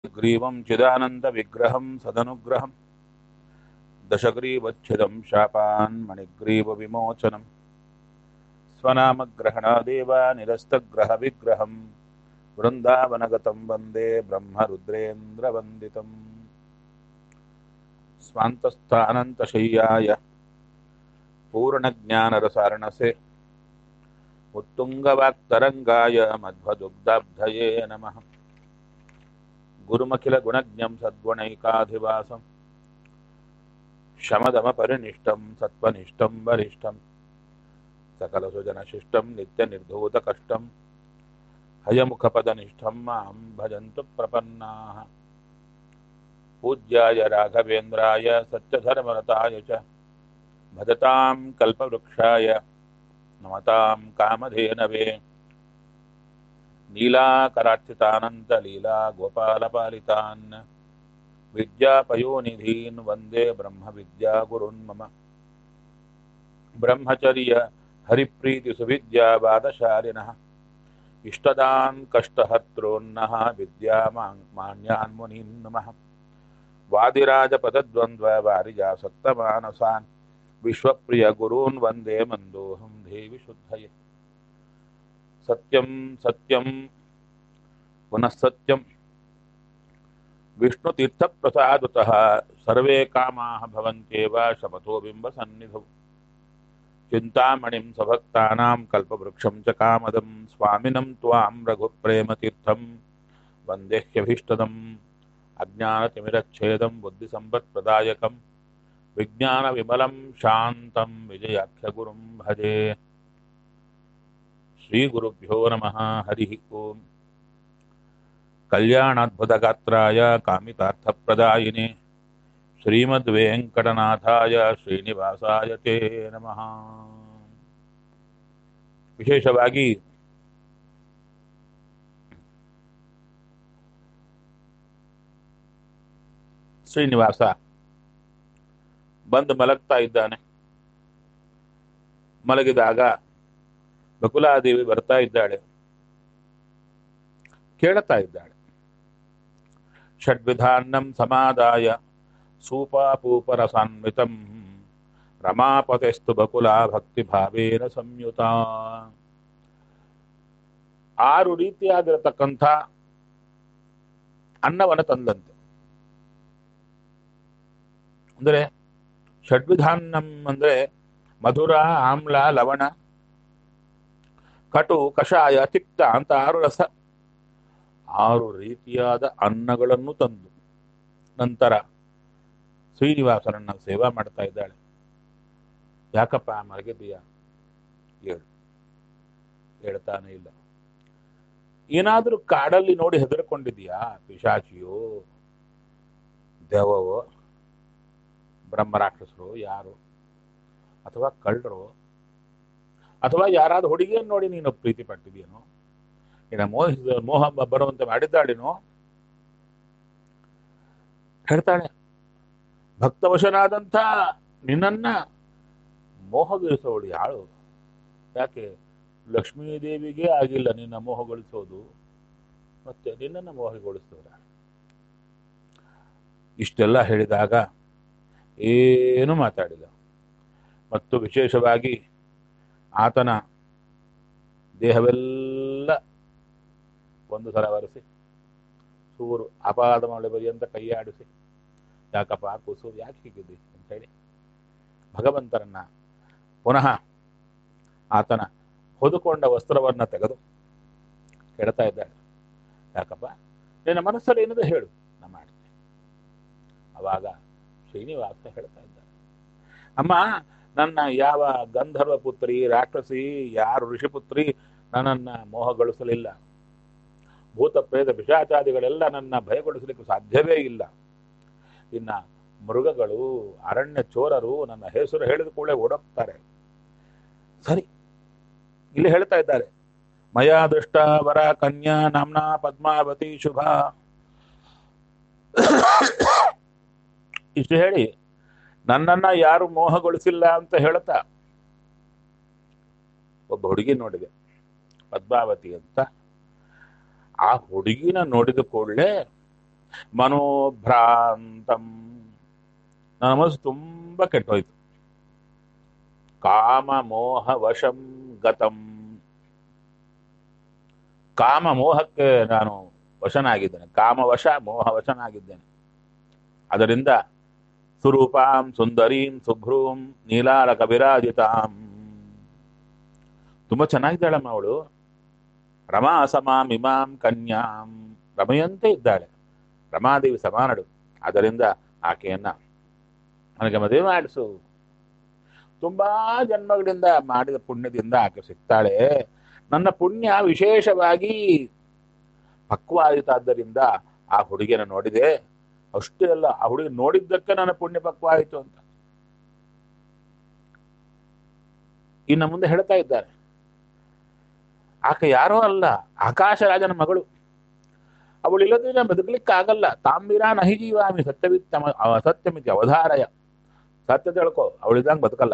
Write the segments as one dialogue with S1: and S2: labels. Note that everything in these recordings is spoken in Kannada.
S1: ग्रीवं चिदानन्दविग्रहं सदनुग्रहं दशग्रीवच्छिदं शापान्मणिग्रीवविमोचनं स्वनामग्रहणादेव निरस्तग्रहविग्रहं वृन्दावनगतं वन्दे ब्रह्मरुद्रेन्द्रवन्दितम् स्वान्तस्थानन्तशय्याय पूर्णज्ञानरसारणसे उत्तुङ्गवाक्तरङ्गाय मध्वदुग्धाब्धये नमः गुरुमखिलगुणज्ञं सद्गुणैकाधिवासं शमदमपरिनिष्टं सत्त्वनिष्ठं वरिष्ठं सकलसुजनशिष्टं नित्यनिर्धूतकष्टं हयमुखपदनिष्ठं मां भजन्तु प्रपन्नाः पूज्याय राघवेन्द्राय सत्यधर्मरताय च भजतां कल्पवृक्षाय नमतां कामधेनवे नीलाकरार्चितानन्तलीला गोपालपालितान् विद्यापयोनिधीन् वन्दे ब्रह्मविद्यागुरुन् मम ब्रह्मचर्य हरिप्रीतिसुविद्यावादशालिनः इष्टदान् कष्टहर्त्रोन्नः विद्यामान्यान् मुनीन् नमः वादिराजपदद्वन्द्ववारिजासक्तमानसान् विश्वप्रियगुरून् वन्दे मन्दोऽहं देवि शुद्धये सत्यं सत्यं पुनः सत्यं विष्णुतीर्थप्रसादतः सर्वे कामाः भवन्त्येव शपथो बिम्बसन्निधौ चिन्तामणिं सभक्तानां कल्पवृक्षं च कामदं स्वामिनं त्वां रघुप्रेमतीर्थं वन्देह्यभीष्टदम् अज्ञानतिमिरच्छेदं बुद्धिसम्पत्प्रदायकं विज्ञानविमलं शान्तं विजयाख्यगुरुं भजे श्रीगुरुभ्यो नमः हरिः ओम् कल्याणाद्भुतगात्राय कामितार्थप्रदायिने श्रीमद्वेङ्कटनाथाय ಶ್ರೀನಿವಾಸಾಯ ತೇ ನಮಃ ವಿಶೇಷವಾಗಿ ಶ್ರೀನಿವಾಸ ಬಂದು ಮಲಗ್ತಾ ಇದ್ದಾನೆ ಮಲಗಿದಾಗ ಬಕುಲಾದೇವಿ ಬರ್ತಾ ಇದ್ದಾಳೆ ಕೇಳುತ್ತಾ ಇದ್ದಾಳೆ ಷಡ್ವಿಧಾನ್ನಂ ಸಮಾದಾಯ ಸೂಪಾಪೂಪರಸಾನ್ವಿತಂ ರಮಾಪತೆಸ್ತು ಬಕುಲಾ ಭಕ್ತಿಭಾವೇನ ಸಂಯುತ ಆರು ರೀತಿಯಾಗಿರತಕ್ಕಂಥ ಅನ್ನವನ್ನು ತಂದಂತೆ ಅಂದರೆ ಷಡ್ವಿಧಾನ್ನಂ ಅಂದ್ರೆ ಮಧುರ ಆಮ್ಲ ಲವಣ ಕಟು ಕಷಾಯ ತಿಕ್ತ ಅಂತ ಆರು ರಸ ಆರು ರೀತಿಯಾದ ಅನ್ನಗಳನ್ನು ತಂದು ನಂತರ ಶ್ರೀನಿವಾಸನನ್ನ ಸೇವಾ ಮಾಡ್ತಾ ಇದ್ದಾಳೆ ಯಾಕಪ್ಪ ಮಲಗಿದ್ದೀಯ ಹೇಳು ಹೇಳ್ತಾನೆ ಇಲ್ಲ ಏನಾದರೂ ಕಾಡಲ್ಲಿ ನೋಡಿ ಹೆದರ್ಕೊಂಡಿದೀಯಾ ಪಿಶಾಚಿಯೋ ದೇವವೋ ಬ್ರಹ್ಮರಾಕ್ಷಸರು ಯಾರು ಅಥವಾ ಕಳ್ಳರು ಅಥವಾ ಯಾರಾದ್ರೂ ಹುಡುಗಿಯನ್ನು ನೋಡಿ ನೀನು ಪ್ರೀತಿ ಪಟ್ಟಿದೀನೋ ಇನ್ನ ಮೋಹ ಮೋಹ ಬರುವಂತೆ ಮಾಡಿದ್ದಾಳೇನೋ ಹೇಳ್ತಾಳೆ ಭಕ್ತವಶನಾದಂಥ ನಿನ್ನನ್ನ ಮೋಹಗೊಳಿಸೋಳು ಯಾಳು ಯಾಕೆ ಲಕ್ಷ್ಮೀದೇವಿಗೆ ಆಗಿಲ್ಲ ನಿನ್ನ ಮೋಹಗೊಳಿಸೋದು ಮತ್ತೆ ನಿನ್ನನ್ನು ಮೋಹಗೊಳಿಸೋರ ಇಷ್ಟೆಲ್ಲ ಹೇಳಿದಾಗ ಏನು ಮಾತಾಡಿಲ್ಲ ಮತ್ತು ವಿಶೇಷವಾಗಿ ಆತನ ದೇಹವೆಲ್ಲ ಒಂದು ಸಲ ಒರೆಸಿ ಸೂರು ಅಪಾದ ಮಳೆ ಪರ್ಯಂತ ಕೈಯಾಡಿಸಿ ಯಾಕಪ್ಪ ಕೂಸು ಯಾಕೆ ಹೀಗಿದ್ದಿ ಅಂತೇಳಿ ಭಗವಂತರನ್ನ ಪುನಃ ಆತನ ಹೊದುಕೊಂಡ ವಸ್ತ್ರವನ್ನ ತೆಗೆದು ಕೆಡ್ತಾ ಇದ್ದಾಳೆ ಯಾಕಪ್ಪ ನಿನ್ನ ಮನಸ್ಸಲ್ಲಿ ಏನಿದೆ ಹೇಳು ನಾ ಮಾಡ್ತೀನಿ ಅವಾಗ ಶ್ರೀನಿವಾಸ ಹೇಳ್ತಾ ಇದ್ದಾರೆ ಅಮ್ಮ ನನ್ನ ಯಾವ ಗಂಧರ್ವ ಪುತ್ರಿ ರಾಕ್ಷಸಿ ಯಾರು ಋಷಿಪುತ್ರಿ ನನ್ನನ್ನ ಮೋಹಗೊಳಿಸಲಿಲ್ಲ ಭೂತ ಪ್ರೇತ ಪಿಶಾಚಾದಿಗಳೆಲ್ಲ ನನ್ನ ಭಯಗೊಳಿಸಲಿಕ್ಕೆ ಸಾಧ್ಯವೇ ಇಲ್ಲ ಇನ್ನ ಮೃಗಗಳು ಅರಣ್ಯ ಚೋರರು ನನ್ನ ಹೆಸರು ಹೇಳಿದ ಕೂಡಲೇ ಓಡೋಗ್ತಾರೆ ಸರಿ ಇಲ್ಲಿ ಹೇಳ್ತಾ ಇದ್ದಾರೆ ಮಯಾ ದೃಷ್ಟ ವರ ಕನ್ಯಾ ನಾಮ್ನಾ ಪದ್ಮಾವತಿ ಶುಭ ಇಷ್ಟು ಹೇಳಿ ನನ್ನನ್ನ ಯಾರು ಮೋಹಗೊಳಿಸಿಲ್ಲ ಅಂತ ಹೇಳ್ತಾ ಒಬ್ಬ ಹುಡುಗಿ ನೋಡಿದೆ ಪದ್ಮಾವತಿ ಅಂತ ಆ ಹುಡುಗಿನ ನೋಡಿದ ಕೂಡಲೇ ಮನೋಭ್ರಾಂತಂ ನನ್ನ ಮನಸ್ಸು ತುಂಬ ಕೆಟ್ಟೋಯ್ತು ಕಾಮ ಮೋಹ ವಶಂ ಗತಂ ಕಾಮ ಮೋಹಕ್ಕೆ ನಾನು ವಶನಾಗಿದ್ದೇನೆ ಕಾಮವಶ ಮೋಹ ವಶನಾಗಿದ್ದೇನೆ ಅದರಿಂದ ಸುರೂಪಾಂ ಸುಂದರೀಂ ಸುಭ್ರೂಂ ನೀಲಾಲಕ ವಿರಾಜಿತಾಂ ತುಂಬಾ ಚೆನ್ನಾಗಿದ್ದಾಳಮ್ಮ ಅವಳು ರಮಾ ಸಮಾಂ ಇಮಾಂ ಕನ್ಯಾಂ ರಮೆಯಂತೆ ಇದ್ದಾಳೆ ರಮಾದೇವಿ ಸಮಾನಳು ಆದ್ದರಿಂದ ಆಕೆಯನ್ನ ನನಗೆ ಮದುವೆ ಮಾಡಿಸು ತುಂಬಾ ಜನ್ಮಗಳಿಂದ ಮಾಡಿದ ಪುಣ್ಯದಿಂದ ಆಕೆ ಸಿಗ್ತಾಳೆ ನನ್ನ ಪುಣ್ಯ ವಿಶೇಷವಾಗಿ ಪಕ್ವಾಯಿತಾದ್ದರಿಂದ ಆ ಹುಡುಗಿನ ನೋಡಿದೆ ಅಷ್ಟೇ ಅಲ್ಲ ಆ ಹುಡುಗಿ ನೋಡಿದ್ದಕ್ಕೆ ನನ್ನ ಪುಣ್ಯ ಪಕ್ವ ಆಯಿತು ಅಂತ ಇನ್ನು ಮುಂದೆ ಹೇಳ್ತಾ ಇದ್ದಾರೆ ಆಕೆ ಯಾರೋ ಅಲ್ಲ ಆಕಾಶರಾಜನ ಮಗಳು ಅವಳು ಇಲ್ಲದ್ರೆ ಬದುಕಲಿಕ್ಕಾಗಲ್ಲ ತಾಂಬಿರ ನಹಿ ಜೀವಾಮಿ ಸತ್ಯವಿತ್ತಮ ಅಸತ್ಯಮಿತಿ ಅವಧಾರಯ ಸತ್ಯ ತಿಳ್ಕೊ ಅವಳಿದಂಗೆ ಬದುಕಲ್ಲ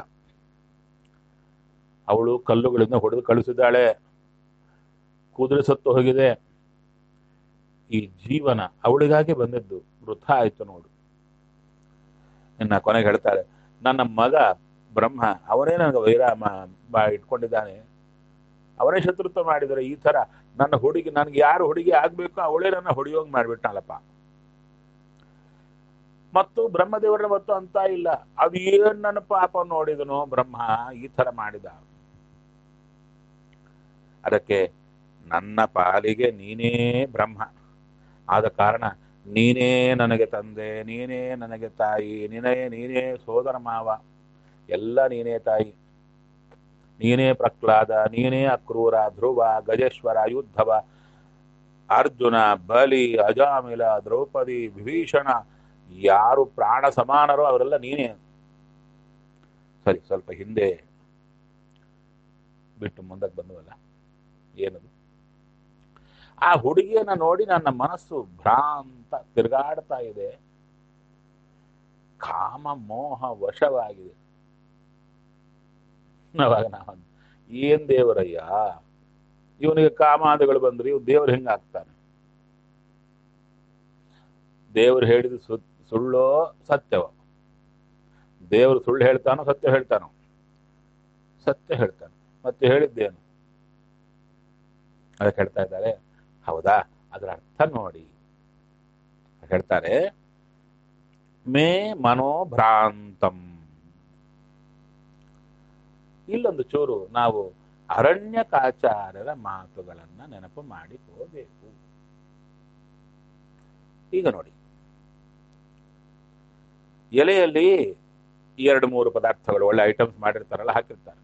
S1: ಅವಳು ಕಲ್ಲುಗಳಿಂದ ಹೊಡೆದು ಕಳಿಸಿದ್ದಾಳೆ ಕುದುರೆ ಸತ್ತು ಹೋಗಿದೆ ಈ ಜೀವನ ಅವಳಿಗಾಗಿ ಬಂದದ್ದು ವೃಥ ಆಯ್ತು ನೋಡು ಇನ್ನ ಕೊನೆಗೆ ಹೇಳ್ತಾರೆ ನನ್ನ ಮಗ ಬ್ರಹ್ಮ ಅವರೇ ನನಗೆ ವೈರಾಮ ಬಾ ಇಟ್ಕೊಂಡಿದ್ದಾನೆ ಅವರೇ ಶತ್ರುತ್ವ ಮಾಡಿದರೆ ಈ ತರ ನನ್ನ ಹುಡುಗಿ ನನ್ಗೆ ಯಾರು ಹುಡುಗಿ ಆಗ್ಬೇಕು ಅವಳೇ ನನ್ನ ಹೊಡಿಯೋಂಗ್ ಮಾಡ್ಬಿಟ್ನಲ್ಲಪ್ಪ ಮತ್ತು ಬ್ರಹ್ಮದೇವರ ಮತ್ತು ಅಂತ ಇಲ್ಲ ಅದು ಏನ್ ನನ್ನ ಪಾಪ ನೋಡಿದನೋ ಬ್ರಹ್ಮ ಈ ತರ ಮಾಡಿದ ಅದಕ್ಕೆ ನನ್ನ ಪಾಲಿಗೆ ನೀನೇ ಬ್ರಹ್ಮ ಆದ ಕಾರಣ ನೀನೇ ನನಗೆ ತಂದೆ ನೀನೇ ನನಗೆ ತಾಯಿ ನೀನೇ ನೀನೇ ಸೋದರ ಮಾವ ಎಲ್ಲ ನೀನೇ ತಾಯಿ ನೀನೇ ಪ್ರಹ್ಲಾದ ನೀನೇ ಅಕ್ರೂರ ಧ್ರುವ ಗಜೇಶ್ವರ ಯುದ್ಧವ ಅರ್ಜುನ ಬಲಿ ಅಜಾಮಿಲ ದ್ರೌಪದಿ ವಿಭೀಷಣ ಯಾರು ಪ್ರಾಣ ಸಮಾನರೋ ಅವರೆಲ್ಲ ನೀನೇ ಸರಿ ಸ್ವಲ್ಪ ಹಿಂದೆ ಬಿಟ್ಟು ಮುಂದಕ್ಕೆ ಬಂದವಲ್ಲ ಏನದು ಆ ಹುಡುಗಿಯನ್ನ ನೋಡಿ ನನ್ನ ಮನಸ್ಸು ಭ್ರಾಂತ ತಿರುಗಾಡ್ತಾ ಇದೆ ಕಾಮ ಮೋಹ ವಶವಾಗಿದೆ ಅವಾಗ ನಾವು ಏನ್ ದೇವರಯ್ಯ ಇವನಿಗೆ ಕಾಮಾದಿಗಳು ಬಂದ್ರೆ ಇವ್ ದೇವ್ರು ಹೆಂಗಾಗ್ತಾನೆ ದೇವ್ರು ಹೇಳಿದ ಸು ಸುಳ್ಳೋ ಸತ್ಯವ ದೇವ್ರು ಸುಳ್ಳು ಹೇಳ್ತಾನೋ ಸತ್ಯ ಹೇಳ್ತಾನೋ ಸತ್ಯ ಹೇಳ್ತಾನೆ ಮತ್ತೆ ಹೇಳಿದ್ದೇನು ಅದಕ್ಕೆ ಹೇಳ್ತಾ ಇದ್ದಾರೆ ಹೌದಾ ಅದರ ಅರ್ಥ ನೋಡಿ ಹೇಳ್ತಾರೆ ಮೇ ಮನೋಭ್ರಾಂತಂ ಇಲ್ಲೊಂದು ಚೂರು ನಾವು ಅರಣ್ಯಕಾಚಾರ್ಯರ ಮಾತುಗಳನ್ನ ನೆನಪು ಮಾಡಿಕೋಬೇಕು ಈಗ ನೋಡಿ ಎಲೆಯಲ್ಲಿ ಎರಡು ಮೂರು ಪದಾರ್ಥಗಳು ಒಳ್ಳೆ ಐಟಮ್ಸ್ ಮಾಡಿರ್ತಾರಲ್ಲ ಹಾಕಿರ್ತಾರೆ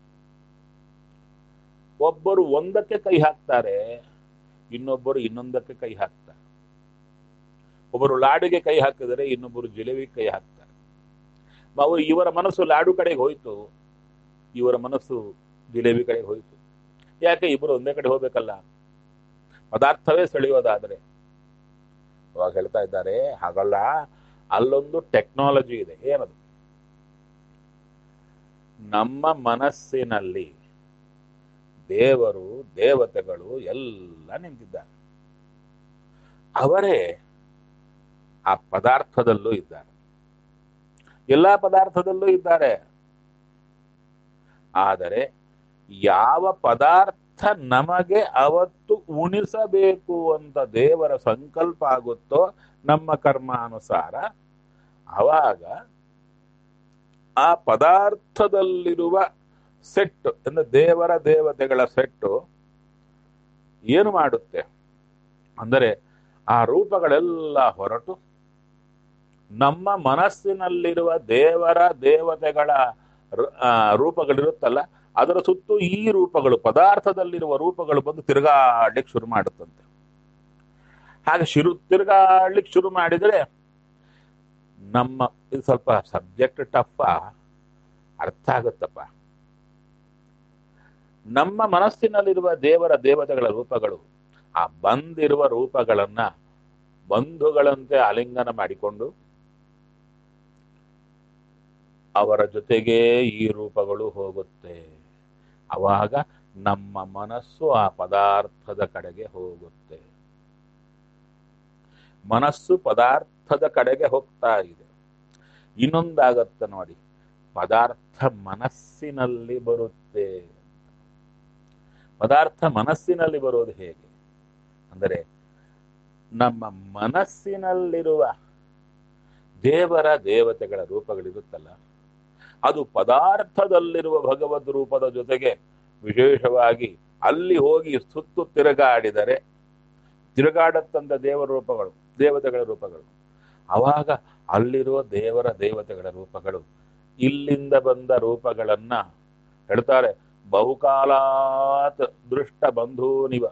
S1: ಒಬ್ಬರು ಒಂದಕ್ಕೆ ಕೈ ಹಾಕ್ತಾರೆ ಇನ್ನೊಬ್ಬರು ಇನ್ನೊಂದಕ್ಕೆ ಕೈ ಹಾಕ್ತಾರೆ ಒಬ್ಬರು ಲಾಡುಗೆ ಕೈ ಹಾಕಿದರೆ ಇನ್ನೊಬ್ಬರು ಜಿಲೇಬಿ ಕೈ ಹಾಕ್ತಾರೆ ಅವರು ಇವರ ಮನಸ್ಸು ಲಾಡು ಕಡೆಗೆ ಹೋಯ್ತು ಇವರ ಮನಸ್ಸು ಜಿಲೇಬಿ ಕಡೆಗೆ ಹೋಯ್ತು ಯಾಕೆ ಇಬ್ಬರು ಒಂದೇ ಕಡೆ ಹೋಗ್ಬೇಕಲ್ಲ ಪದಾರ್ಥವೇ ಸೆಳೆಯೋದಾದ್ರೆ ಅವಾಗ ಹೇಳ್ತಾ ಇದ್ದಾರೆ ಹಾಗಲ್ಲ ಅಲ್ಲೊಂದು ಟೆಕ್ನಾಲಜಿ ಇದೆ ಏನದು ನಮ್ಮ ಮನಸ್ಸಿನಲ್ಲಿ ದೇವರು ದೇವತೆಗಳು ಎಲ್ಲ ನಿಂತಿದ್ದಾರೆ ಅವರೇ ಆ ಪದಾರ್ಥದಲ್ಲೂ ಇದ್ದಾರೆ ಎಲ್ಲ ಪದಾರ್ಥದಲ್ಲೂ ಇದ್ದಾರೆ ಆದರೆ ಯಾವ ಪದಾರ್ಥ ನಮಗೆ ಅವತ್ತು ಉಣಿಸಬೇಕು ಅಂತ ದೇವರ ಸಂಕಲ್ಪ ಆಗುತ್ತೋ ನಮ್ಮ ಕರ್ಮಾನುಸಾರ ಅವಾಗ ಆ ಪದಾರ್ಥದಲ್ಲಿರುವ ಸೆಟ್ ಅಂದ್ರೆ ದೇವರ ದೇವತೆಗಳ ಸೆಟ್ಟು ಏನು ಮಾಡುತ್ತೆ ಅಂದರೆ ಆ ರೂಪಗಳೆಲ್ಲ ಹೊರಟು ನಮ್ಮ ಮನಸ್ಸಿನಲ್ಲಿರುವ ದೇವರ ದೇವತೆಗಳ ರೂಪಗಳಿರುತ್ತಲ್ಲ ಅದರ ಸುತ್ತು ಈ ರೂಪಗಳು ಪದಾರ್ಥದಲ್ಲಿರುವ ರೂಪಗಳು ಬಂದು ತಿರುಗಾಡ್ಲಿಕ್ಕೆ ಶುರು ಮಾಡುತ್ತಂತೆ ಹಾಗೆ ಶಿರು ತಿರುಗಾಡ್ಲಿಕ್ಕೆ ಶುರು ಮಾಡಿದರೆ ನಮ್ಮ ಇದು ಸ್ವಲ್ಪ ಸಬ್ಜೆಕ್ಟ್ ಟಫ್ ಅರ್ಥ ಆಗುತ್ತಪ್ಪ ನಮ್ಮ ಮನಸ್ಸಿನಲ್ಲಿರುವ ದೇವರ ದೇವತೆಗಳ ರೂಪಗಳು ಆ ಬಂದಿರುವ ರೂಪಗಳನ್ನ ಬಂಧುಗಳಂತೆ ಆಲಿಂಗನ ಮಾಡಿಕೊಂಡು ಅವರ ಜೊತೆಗೆ ಈ ರೂಪಗಳು ಹೋಗುತ್ತೆ ಅವಾಗ ನಮ್ಮ ಮನಸ್ಸು ಆ ಪದಾರ್ಥದ ಕಡೆಗೆ ಹೋಗುತ್ತೆ ಮನಸ್ಸು ಪದಾರ್ಥದ ಕಡೆಗೆ ಹೋಗ್ತಾ ಇದೆ ಇನ್ನೊಂದಾಗತ್ತೆ ನೋಡಿ ಪದಾರ್ಥ ಮನಸ್ಸಿನಲ್ಲಿ ಬರುತ್ತೆ ಪದಾರ್ಥ ಮನಸ್ಸಿನಲ್ಲಿ ಬರೋದು ಹೇಗೆ ಅಂದರೆ ನಮ್ಮ ಮನಸ್ಸಿನಲ್ಲಿರುವ ದೇವರ ದೇವತೆಗಳ ರೂಪಗಳಿರುತ್ತಲ್ಲ ಅದು ಪದಾರ್ಥದಲ್ಲಿರುವ ಭಗವದ್ ರೂಪದ ಜೊತೆಗೆ ವಿಶೇಷವಾಗಿ ಅಲ್ಲಿ ಹೋಗಿ ಸುತ್ತು ತಿರುಗಾಡಿದರೆ ತಿರುಗಾಡತ್ತಂದ ದೇವರ ರೂಪಗಳು ದೇವತೆಗಳ ರೂಪಗಳು ಅವಾಗ ಅಲ್ಲಿರುವ ದೇವರ ದೇವತೆಗಳ ರೂಪಗಳು ಇಲ್ಲಿಂದ ಬಂದ ರೂಪಗಳನ್ನ ಹೇಳ್ತಾರೆ ಬಹುಕಾಲಾತ್ ದೃಷ್ಟ ಬಂಧೂನಿವ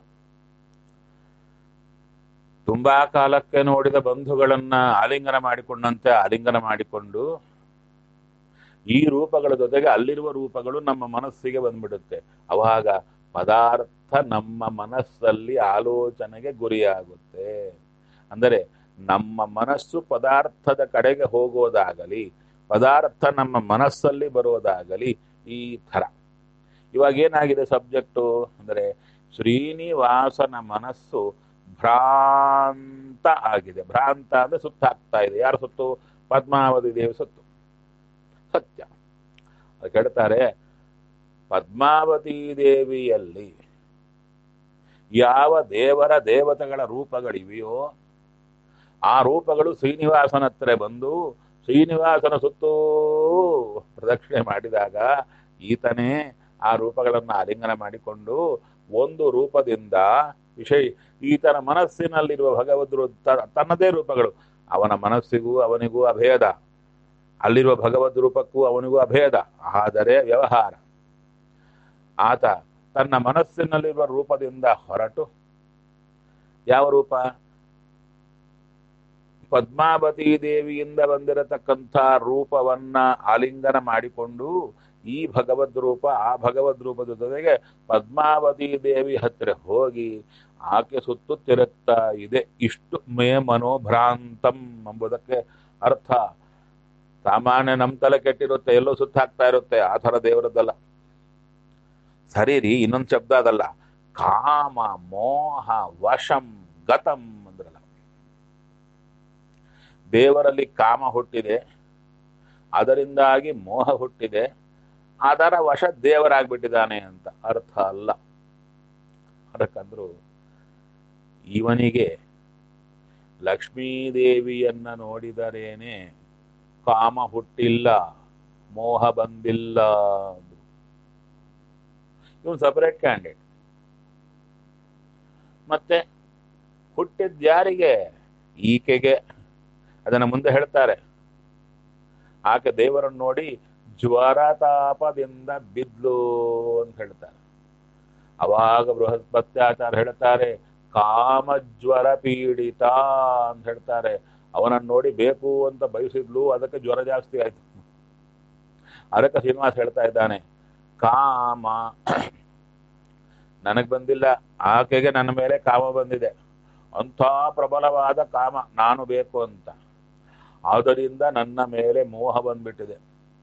S1: ತುಂಬಾ ಕಾಲಕ್ಕೆ ನೋಡಿದ ಬಂಧುಗಳನ್ನ ಆಲಿಂಗನ ಮಾಡಿಕೊಂಡಂತೆ ಆಲಿಂಗನ ಮಾಡಿಕೊಂಡು ಈ ರೂಪಗಳ ಜೊತೆಗೆ ಅಲ್ಲಿರುವ ರೂಪಗಳು ನಮ್ಮ ಮನಸ್ಸಿಗೆ ಬಂದ್ಬಿಡುತ್ತೆ ಅವಾಗ ಪದಾರ್ಥ ನಮ್ಮ ಮನಸ್ಸಲ್ಲಿ ಆಲೋಚನೆಗೆ ಗುರಿಯಾಗುತ್ತೆ ಅಂದರೆ ನಮ್ಮ ಮನಸ್ಸು ಪದಾರ್ಥದ ಕಡೆಗೆ ಹೋಗೋದಾಗಲಿ ಪದಾರ್ಥ ನಮ್ಮ ಮನಸ್ಸಲ್ಲಿ ಬರೋದಾಗಲಿ ಈ ಥರ ಇವಾಗ ಏನಾಗಿದೆ ಸಬ್ಜೆಕ್ಟು ಅಂದರೆ ಶ್ರೀನಿವಾಸನ ಮನಸ್ಸು ಭ್ರಾಂತ ಆಗಿದೆ ಭ್ರಾಂತ ಅಂದ್ರೆ ಸುತ್ತಾಗ್ತಾ ಇದೆ ಯಾರು ಸುತ್ತು ಪದ್ಮಾವತಿ ದೇವಿ ಸುತ್ತು ಸತ್ಯ ಅದಕ್ಕೆ ಹೇಳ್ತಾರೆ ಪದ್ಮಾವತಿ ದೇವಿಯಲ್ಲಿ ಯಾವ ದೇವರ ದೇವತೆಗಳ ರೂಪಗಳಿವೆಯೋ ಆ ರೂಪಗಳು ಶ್ರೀನಿವಾಸನ ಹತ್ರ ಬಂದು ಶ್ರೀನಿವಾಸನ ಸುತ್ತೂ ಪ್ರದಕ್ಷಿಣೆ ಮಾಡಿದಾಗ ಈತನೇ ಆ ರೂಪಗಳನ್ನು ಆಲಿಂಗನ ಮಾಡಿಕೊಂಡು ಒಂದು ರೂಪದಿಂದ ವಿಷಯ ಈತನ ಮನಸ್ಸಿನಲ್ಲಿರುವ ಭಗವದ್ರು ತ- ತನ್ನದೇ ರೂಪಗಳು ಅವನ ಮನಸ್ಸಿಗೂ ಅವನಿಗೂ ಅಭೇದ ಅಲ್ಲಿರುವ ಭಗವದ್ ರೂಪಕ್ಕೂ ಅವನಿಗೂ ಅಭೇದ ಆದರೆ ವ್ಯವಹಾರ ಆತ ತನ್ನ ಮನಸ್ಸಿನಲ್ಲಿರುವ ರೂಪದಿಂದ ಹೊರಟು ಯಾವ ರೂಪ ಪದ್ಮಾವತಿ ದೇವಿಯಿಂದ ಬಂದಿರತಕ್ಕಂಥ ರೂಪವನ್ನ ಆಲಿಂಗನ ಮಾಡಿಕೊಂಡು ಈ ಭಗವದ್ ರೂಪ ಆ ಭಗವದ್ ರೂಪದ ಜೊತೆಗೆ ಪದ್ಮಾವತಿ ದೇವಿ ಹತ್ತಿರ ಹೋಗಿ ಆಕೆ ಸುತ್ತು ತಿರುಗ್ತಾ ಇದೆ ಇಷ್ಟು ಮೇ ಮನೋಭ್ರಾಂತಂ ಎಂಬುದಕ್ಕೆ ಅರ್ಥ ಸಾಮಾನ್ಯ ನಮ್ ತಲೆ ಕೆಟ್ಟಿರುತ್ತೆ ಎಲ್ಲೋ ಸುತ್ತ ಹಾಕ್ತಾ ಇರುತ್ತೆ ಆ ಥರ ದೇವರದ್ದಲ್ಲ ಸರಿ ರೀ ಇನ್ನೊಂದು ಶಬ್ದ ಅದಲ್ಲ ಕಾಮ ಮೋಹ ವಶಂ ಗತಂ ಅಂದ್ರಲ್ಲ ದೇವರಲ್ಲಿ ಕಾಮ ಹುಟ್ಟಿದೆ ಅದರಿಂದಾಗಿ ಮೋಹ ಹುಟ್ಟಿದೆ ಅದರ ವಶ ದೇವರಾಗ್ಬಿಟ್ಟಿದ್ದಾನೆ ಅಂತ ಅರ್ಥ ಅಲ್ಲ ಅದಕ್ಕಂದ್ರು ಇವನಿಗೆ ಲಕ್ಷ್ಮೀದೇವಿಯನ್ನ ನೋಡಿದರೇನೆ ಕಾಮ ಹುಟ್ಟಿಲ್ಲ ಮೋಹ ಬಂದಿಲ್ಲ ಅಂದ್ರು. ಇವನು ಸಪರೇಟ್ ಕ್ಯಾಂಡಿಡೇಟ್ ಮತ್ತೆ ಹುಟ್ಟಿದ ಯಾರಿಗೆ ಈಕೆಗೆ ಅದನ್ನ ಮುಂದೆ ಹೇಳ್ತಾರೆ ಆಕೆ ದೇವರನ್ನು ನೋಡಿ ಜ್ವರ ತಾಪದಿಂದ ಬಿದ್ಲು ಅಂತ ಹೇಳ್ತಾರೆ ಅವಾಗ ಬೃಹಸ್ಪತ್ಯಾಚಾರ ಹೇಳ್ತಾರೆ ಕಾಮಜ್ವರ ಪೀಡಿತ ಅಂತ ಹೇಳ್ತಾರೆ ಅವನನ್ನು ನೋಡಿ ಬೇಕು ಅಂತ ಬಯಸಿದ್ಲು ಅದಕ್ಕೆ ಜ್ವರ ಜಾಸ್ತಿ ಆಯ್ತು ಅದಕ್ಕೆ ಶ್ರೀನಿವಾಸ ಹೇಳ್ತಾ ಇದ್ದಾನೆ ಕಾಮ ನನಗ್ ಬಂದಿಲ್ಲ ಆಕೆಗೆ ನನ್ನ ಮೇಲೆ ಕಾಮ ಬಂದಿದೆ ಅಂಥ ಪ್ರಬಲವಾದ ಕಾಮ ನಾನು ಬೇಕು ಅಂತ ಆದ್ದರಿಂದ ನನ್ನ ಮೇಲೆ ಮೋಹ ಬಂದ್ಬಿಟ್ಟಿದೆ